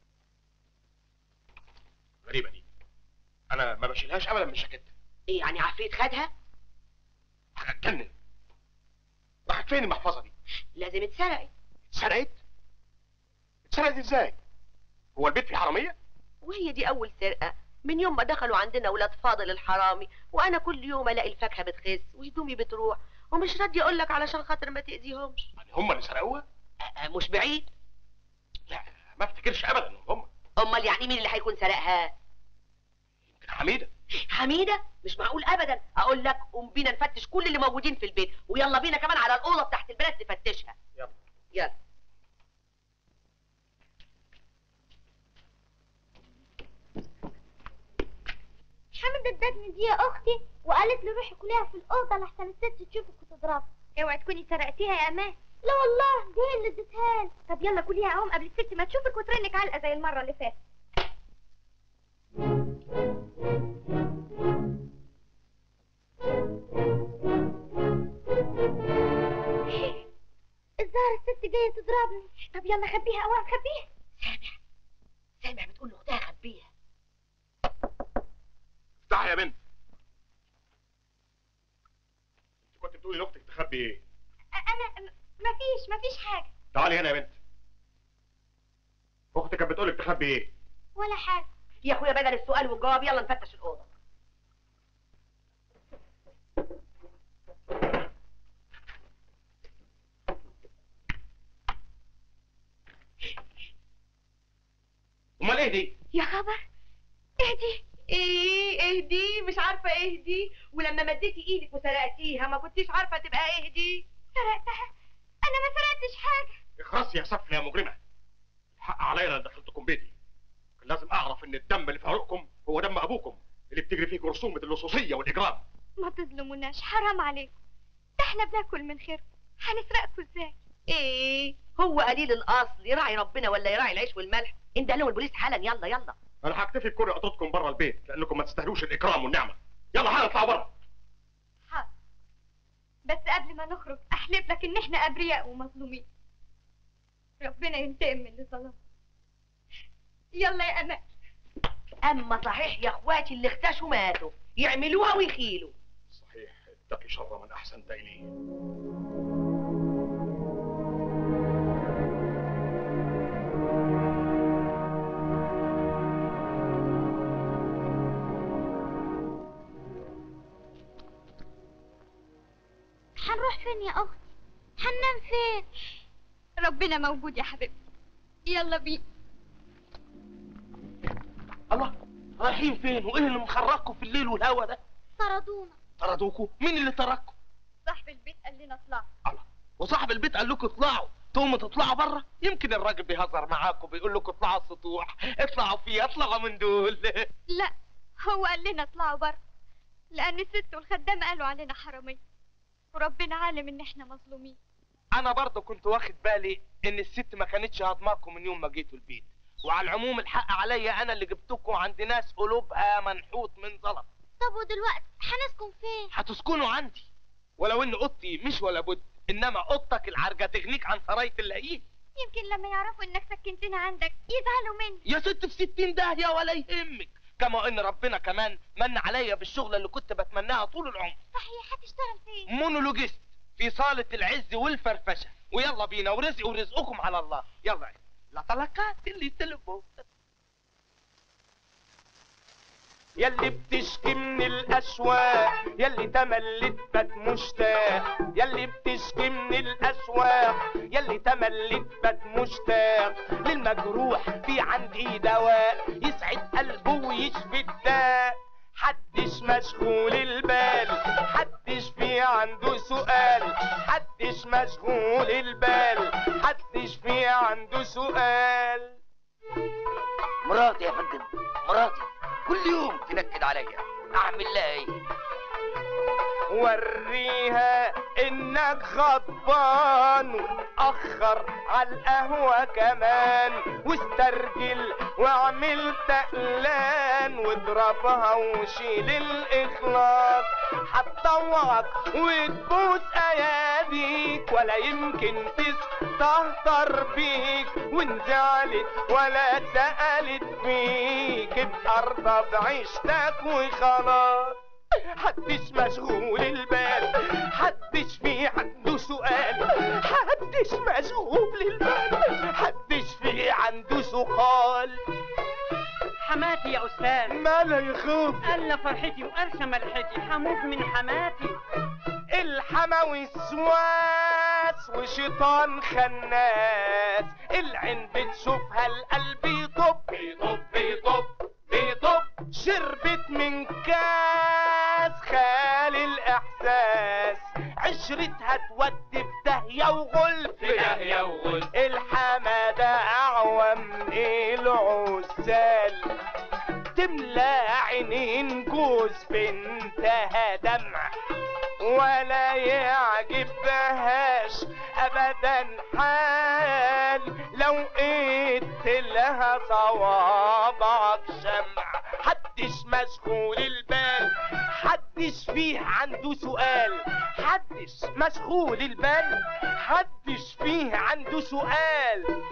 غريبه دي انا ما بشيلهاش ابدا من الجاكيت ايه يعني عفريت خدها هتجنن راحت فين المحفظه دي لازم اتسرقت اتسرقت اتسرقت ازاي هو البيت فيه حراميه وهي دي اول سرقه من يوم ما دخلوا عندنا ولاد فاضل الحرامي وانا كل يوم الاقي الفاكهه بتخس وهدومي بتروح ومش راضي اقول لك علشان خاطر ما تاذيهمش يعني هم اللي سرقوها مش بعيد لا ما افتكرش ابدا انهم هم امال يعني مين اللي هيكون سرقها يمكن حميده حميده مش معقول ابدا اقول لك قوم بينا نفتش كل اللي موجودين في البيت ويلا بينا كمان على الاوضه بتاعت البنات نفتشها يلا يلا حمد ادتني دي يا اختي وقالت لي روحي كليها في الاوضه لحسن الست تشوفك وتضربك اوعي تكوني سرقتيها يا امان لا والله دي هي اللي اديتها لي طب يلا كليها اهو قبل الست ما تشوفك وترنك علقه زي المره اللي فاتت الظاهر الست جايه تضربني طب يلا خبيها اوام خبيها سامع سامع بتقول لاختها خبيها افتحي يا بنت انت كنت بتقولي لاختك تخبي ايه انا مفيش مفيش حاجه تعالي هنا يا بنت اختك كانت بتقولك تخبي ايه ولا حاجه يا اخويا بدل السؤال والجواب يلا نفتش الاوضه امال ايه دي يا خبر اهدي ايه اهدي مش عارفه اهدي ولما مديتي ايدك وسرقتيها ما كنتيش عارفه تبقى اهدي سرقتها انا ما سرقتش حاجه اخرسي يا سفلة يا مجرمة الحق عليا انا دخلتكم بيتي كان لازم اعرف ان الدم اللي في عروقكم هو دم ابوكم اللي بتجري فيه رسومة اللصوصية والاجرام ما تظلموناش حرام عليكم ده احنا بناكل من خيركم هنسرقكم ازاي ايه هو قليل الاصل يراعي ربنا ولا يراعي العيش والملح انت له البوليس حالا يلا يلا انا هكتفي بكل قطتكم بره البيت لانكم ما تستاهلوش الاكرام والنعمة يلا حالا اطلعوا بره حاضر بس قبل ما نخرج احلف لك ان احنا ابرياء ومظلومين ربنا ينتقم من اللي ظلم يلا يا امان اما صحيح يا اخواتي اللي اختشوا ماتوا يعملوها ويخيلوا صحيح اتقي شر من احسنت اليه هنروح فين يا اختي هننام فين ربنا موجود يا حبيبتي يلا بينا الله رايحين فين وايه اللي مخرجكم في الليل والهوا ده طردونا طردوكوا مين اللي طردكم صاحب البيت قال لنا اطلعوا وصاحب البيت قال لكم اطلعوا تقوموا تطلعوا بره يمكن الراجل بيهزر معاكم بيقول لكم اطلعوا السطوح اطلعوا فيه اطلعوا من دول لا هو قال لنا اطلعوا بره لان الست والخدامه قالوا علينا حراميه وربنا عالم ان احنا مظلومين انا برضه كنت واخد بالي ان الست ما كانتش هضماكم من يوم ما جيتوا البيت وعلى العموم الحق عليا انا اللي جبتكم عند ناس قلوبها منحوت من زلط طب ودلوقتي هنسكن فين هتسكنوا عندي ولو ان اوضتي مش ولا بد انما اوضتك العرجه تغنيك عن سرايه اللئيم يمكن لما يعرفوا انك سكنتنا عندك يزعلوا مني يا ست في ستين داهيه ولا يهمك كما ان ربنا كمان من عليا بالشغله اللي كنت بتمناها طول العمر صحيح هتشتغل فين مونولوجيست في صالة العز والفرفشة ويلا بينا ورزق ورزقكم على الله يلا لا طلقات اللي تلبوا يلي بتشكي من الاشواق يلي تملت بات مشتاق يلي بتشكي من الاشواق يلي تملت بات مشتاق للمجروح في عندي دواء يسعد قلبه ويشفي الداء حدش مشغول البال حدش في عنده سؤال حدش مشغول البال حدش في عنده سؤال مراتي يا فندم مراتي كل يوم تنكد عليا اعمل لها ايه وريها انك غضبان وتأخر عالقهوة كمان واسترجل واعمل تقلان واضربها وشيل الاخلاص هتطوعك وتبوس اياديك ولا يمكن تستهتر بيك وان زعلت ولا سألت فيك ابقى ارضى بعيشتك وخلاص حدش مشغول البال حدش في عنده سؤال حدش مشغول البال حدش في عنده سؤال حماتي يا استاذ مالها يا خوف قال فرحتي وقرشه ملحتي حموت من حماتي الحما والسواس وشيطان خناس العين بتشوفها القلب يطب بيطب بيطب بيطب شربت من كاس خالي الاحساس عشرتها تودي في داهيه وغل في داهيه وغل الحما ده اعوى من العسال تملى عينين جوز بنتها دمع ولا يعجبهاش ابدا حال لو قلت لها صوابعك شمع حدش مشغول البال حدش فيه عنده سؤال حدش مشغول البال حدش فيه عنده سؤال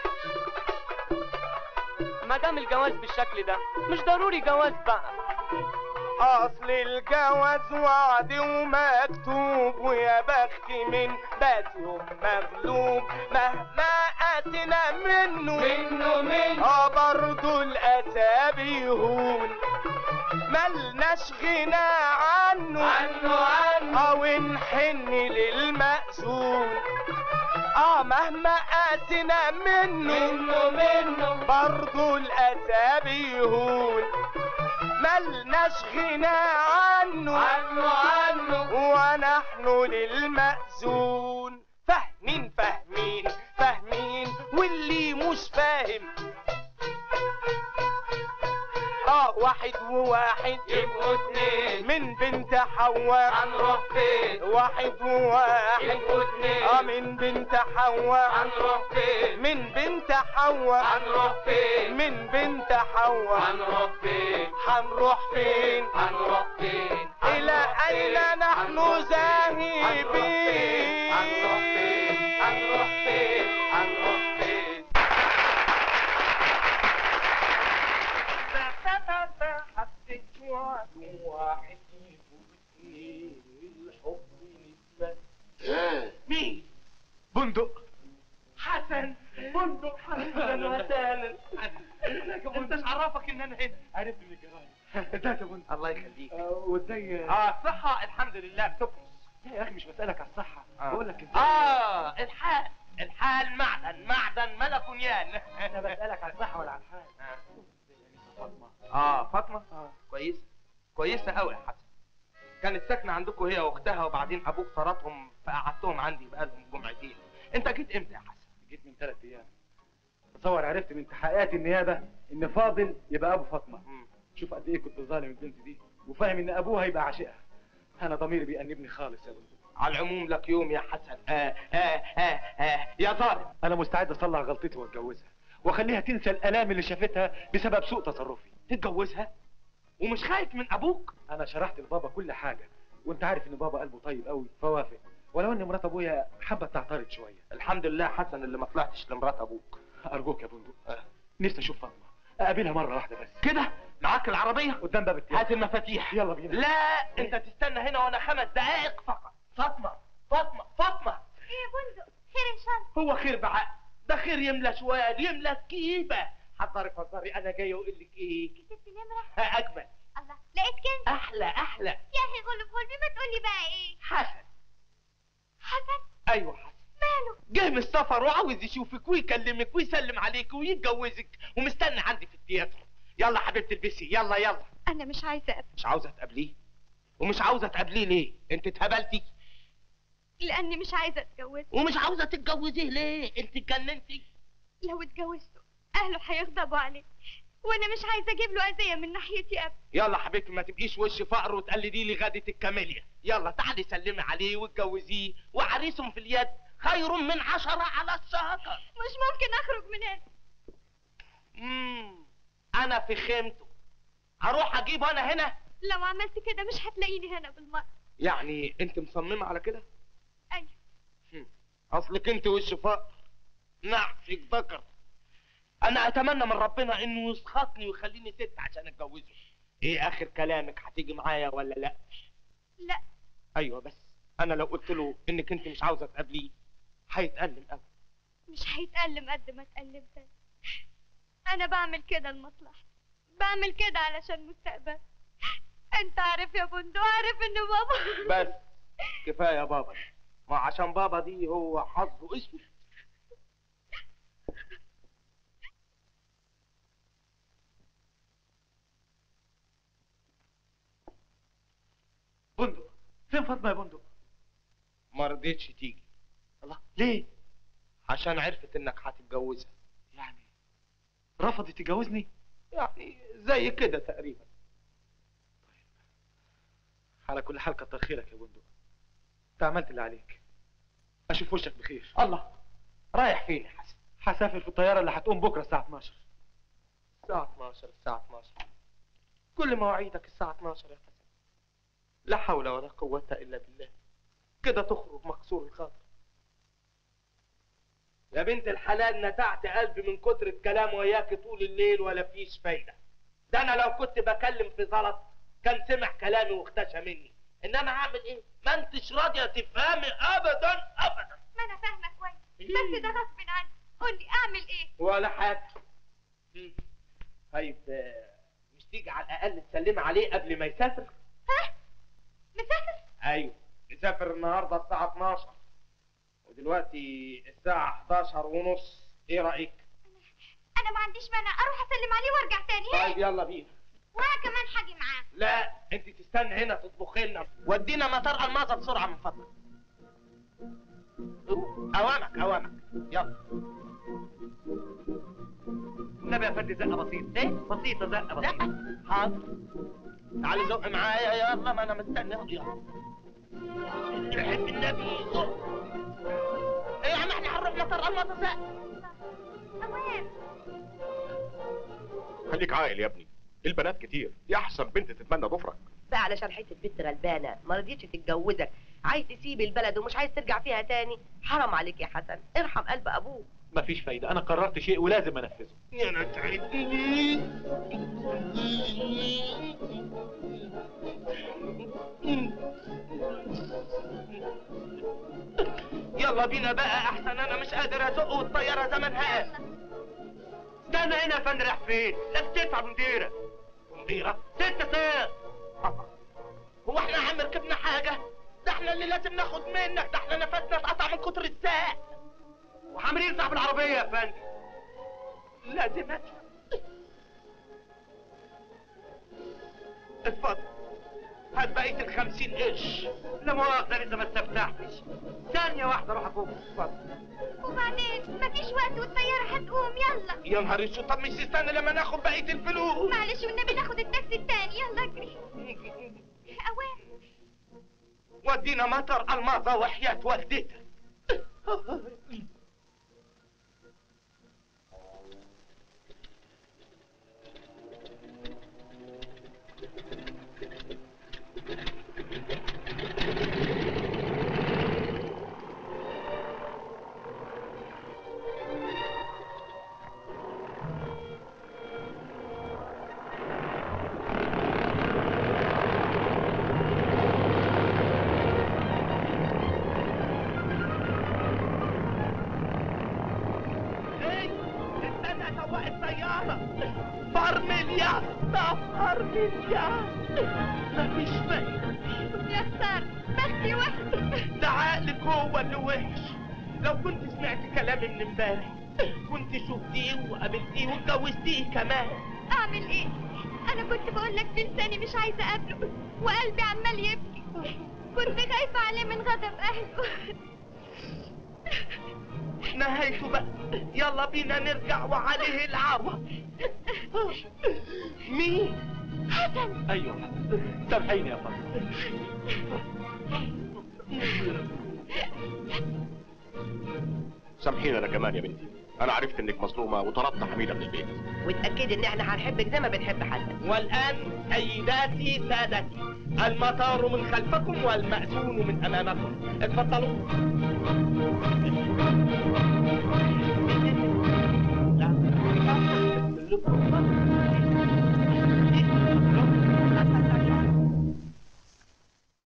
ما دام الجواز بالشكل ده مش ضروري جواز بقى اصل الجواز وعد ومكتوب ويا بختي من بات يوم مغلوب مهما اتنا منه منه منه اه برضه الاسى بيهون ملناش غنى عنه عنه عنه او نحن للمأذون اه مهما قاسنا منه منه منه برضه الاسى بيهون ملناش غنى عنه عنه عنه ونحن للمأذون فاهمين فاهمين فاهمين واللي مش فاهم اه واحد وواحد يبقوا اتنين من بنت حواء هنروح فين واحد وواحد يبقوا اتنين اه من بنت حواء هنروح فين من بنت حواء هنروح فين من بنت حواء هنروح فين هنروح فين هنروح فين الى اين نحن ذاهبين هنروح فين هنروح فين هنروح فين حسيت واحد مين؟ بندق حسن بندق حسن وسهلا انت ايش عرفك ان انا هنا؟ عرفت من الجرايد ازيك يا بنت الله يخليك وازاي اه صحة الحمد لله بتكنس يا اخي مش بسالك على الصحه آه. بقول لك ازاي اه الحال الحال معدن معدن ملك يان انا بسالك على الصحه ولا على الحال فاطمه اه فاطمه اه كويسه كويسه قوي يا حسن كانت ساكنه عندكم هي واختها وبعدين ابوك طردهم فقعدتهم عندي بقالهم جمعتين انت جيت امتى يا حسن جيت من ثلاث ايام تصور عرفت من تحقيقات النيابه ان فاضل يبقى ابو فاطمه شوف قد ايه كنت ظالم البنت دي وفاهم ان ابوها يبقى عاشقها انا ضميري بيأنبني خالص يا بنت على العموم لك يوم يا حسن آه آه آه آه يا ظالم انا مستعد اصلح غلطتي واتجوزها واخليها تنسى الالام اللي شافتها بسبب سوء تصرفي تتجوزها ومش خايف من ابوك انا شرحت لبابا كل حاجه وانت عارف ان بابا قلبه طيب قوي فوافق ولو ان مرات ابويا حبت تعترض شويه الحمد لله حسن اللي ما طلعتش لمرات ابوك ارجوك يا بندق نفسي اشوف فاطمه اقابلها مره واحده بس كده معاك العربيه قدام باب التيار هات المفاتيح يلا بينا لا انت تستنى هنا وانا خمس دقائق فقط فاطمه فاطمه فاطمه ايه يا بندق خير ان شاء الله هو خير بعقل ده خير يملى شوال يملى كيبه حضري حضري انا جاي اقول لك ايه كتبت نمرة اجمل الله لقيت كنز احلى احلى يا اخي غلب غلبي ما تقولي بقى ايه حسن حسن ايوه حسن ماله جاي من السفر وعاوز يشوفك ويكلمك ويسلم عليك ويتجوزك ومستني عندي في التياترو يلا حبيبتي البسي يلا يلا انا مش عايزه أبقى. مش عاوزه تقابليه ومش عاوزه تقابليه ليه انت اتهبلتي لاني مش عايزه اتجوزه ومش عاوزه تتجوزيه ليه انت اتجننتي لو اتجوزته اهله هيغضبوا عليه وانا مش عايزه اجيب له اذيه من ناحيتي ابدا يلا حبيبتي ما تبقيش وش فقر وتقلدي لي غادة الكاميليا يلا تعالي سلمي عليه واتجوزيه وعريس في اليد خير من عشرة على الشهر مش ممكن اخرج من هنا امم انا في خيمته هروح اجيبه انا هنا لو عملت كده مش هتلاقيني هنا بالمره يعني انت مصممه على كده ايوه هم. اصلك انت وش فقر نعشك ذكر انا اتمنى من ربنا انه يسخطني ويخليني ست عشان اتجوزه ايه اخر كلامك هتيجي معايا ولا لا لا ايوه بس انا لو قلت له انك انت مش عاوزه تقابليه هيتألم قوي مش هيتألم قد ما اتألمت أنا. انا بعمل كده لمصلحتي بعمل كده علشان مستقبل انت عارف يا بندق عارف ان بابا بس كفايه يا بابا ما عشان بابا دي هو حظه اسود بندق فين فاطمه يا بندق ما رضيتش تيجي الله ليه عشان عرفت انك هتتجوزها يعني رفضت تتجوزني يعني زي كده تقريبا على كل حال كتر خيرك يا بندق انت عملت اللي عليك اشوف وشك بخير الله رايح فين يا حسن هسافر في الطياره اللي هتقوم بكره الساعه 12 الساعة 12 الساعة 12 كل مواعيدك الساعة 12 يا حسن لا حول ولا قوة إلا بالله كده تخرج مكسور الخاطر يا بنت الحلال نتعت قلبي من كتر الكلام وياك طول الليل ولا فيش فايدة ده أنا لو كنت بكلم في زلط كان سمع كلامي واختشى مني إنما أعمل إيه؟ ما أنتش راضية تفهمي أبدا أبدا ما انا فاهمه كويس بس ده غصب عني قول لي اعمل ايه ولا حاجة مم. طيب آه، مش تيجي على الأقل تسلمي عليه قبل ما يسافر؟ ها مسافر ايوه يسافر النهارده الساعة 12 ودلوقتي الساعة 11 ونص ايه رأيك؟ انا ما عنديش مانع اروح اسلم عليه وارجع تاني طيب يلا بينا وانا كمان هاجي معاه لا انت تستنى هنا تطبخي لنا ودينا مطار الماظة بسرعة من فضلك اوامك اوامك يلا النبي يا فندم زقه بسيطه ايه بسيطه زقه بسيطه حاضر تعالي زق معايا يلا ما انا مستني اهو يلا اللي يحب النبي يزق ايه يا عم احنا هنروح مطار الماظة زق اوام خليك عاقل يا ابني البنات كتير دي احسن بنت تتمنى ضفرك بقى علشان حته بنت غلبانه ما رضيتش تتجوزك عايز تسيب البلد ومش عايز ترجع فيها تاني حرام عليك يا حسن ارحم قلب ابوك مفيش فايده انا قررت شيء ولازم انفذه يا انا تعبتني يلا بينا بقى احسن انا مش قادر ازق والطياره زمنها قام استنى هنا يا فندم رايح فين لازم تدفع مديره مديره ست ساعات هو احنا يا عم ركبنا حاجه ده احنا اللي لازم ناخد منك ده احنا نفسنا اتقطع من كتر الساق وعاملين صاحب العربيه يا فندم لازم ادفع اتفضل هات بقيه الخمسين قرش لا مؤاخذه لسه ما استفتحتش ثانيه واحده اروح افوق اتفضل وبعدين مفيش وقت والطياره هتقوم يلا يا نهار اسود طب مش تستنى لما ناخد بقيه الفلوس معلش والنبي ناخد التاكسي التاني يلا اجري اوام ودينا مطر الماظة وحياة والدتك ايه استنى سواق السيارة فرمل يا اسطى فرمل يا مفيش فايدة يا خسارة بختي وحش ده عقلك هو اللي وحش لو كنت سمعت كلامي من امبارح كنت شفتيه وقابلتيه واتجوزتيه كمان اعمل ايه انا كنت بقول لك في لساني مش عايزه اقابله وقلبي عمال يبكي كنت خايفه عليه من غضب اهله نهايته بقى يلا بينا نرجع وعليه العوض مين حسن ايوه سامحيني يا فاطمه سامحيني انا كمان يا بنتي انا عرفت انك مظلومه وطردت حميده من البيت وتأكد ان احنا هنحبك زي ما بنحب حسن والآن سيداتي سادتي المطار من خلفكم والمأذون من أمامكم اتفضلوا لا.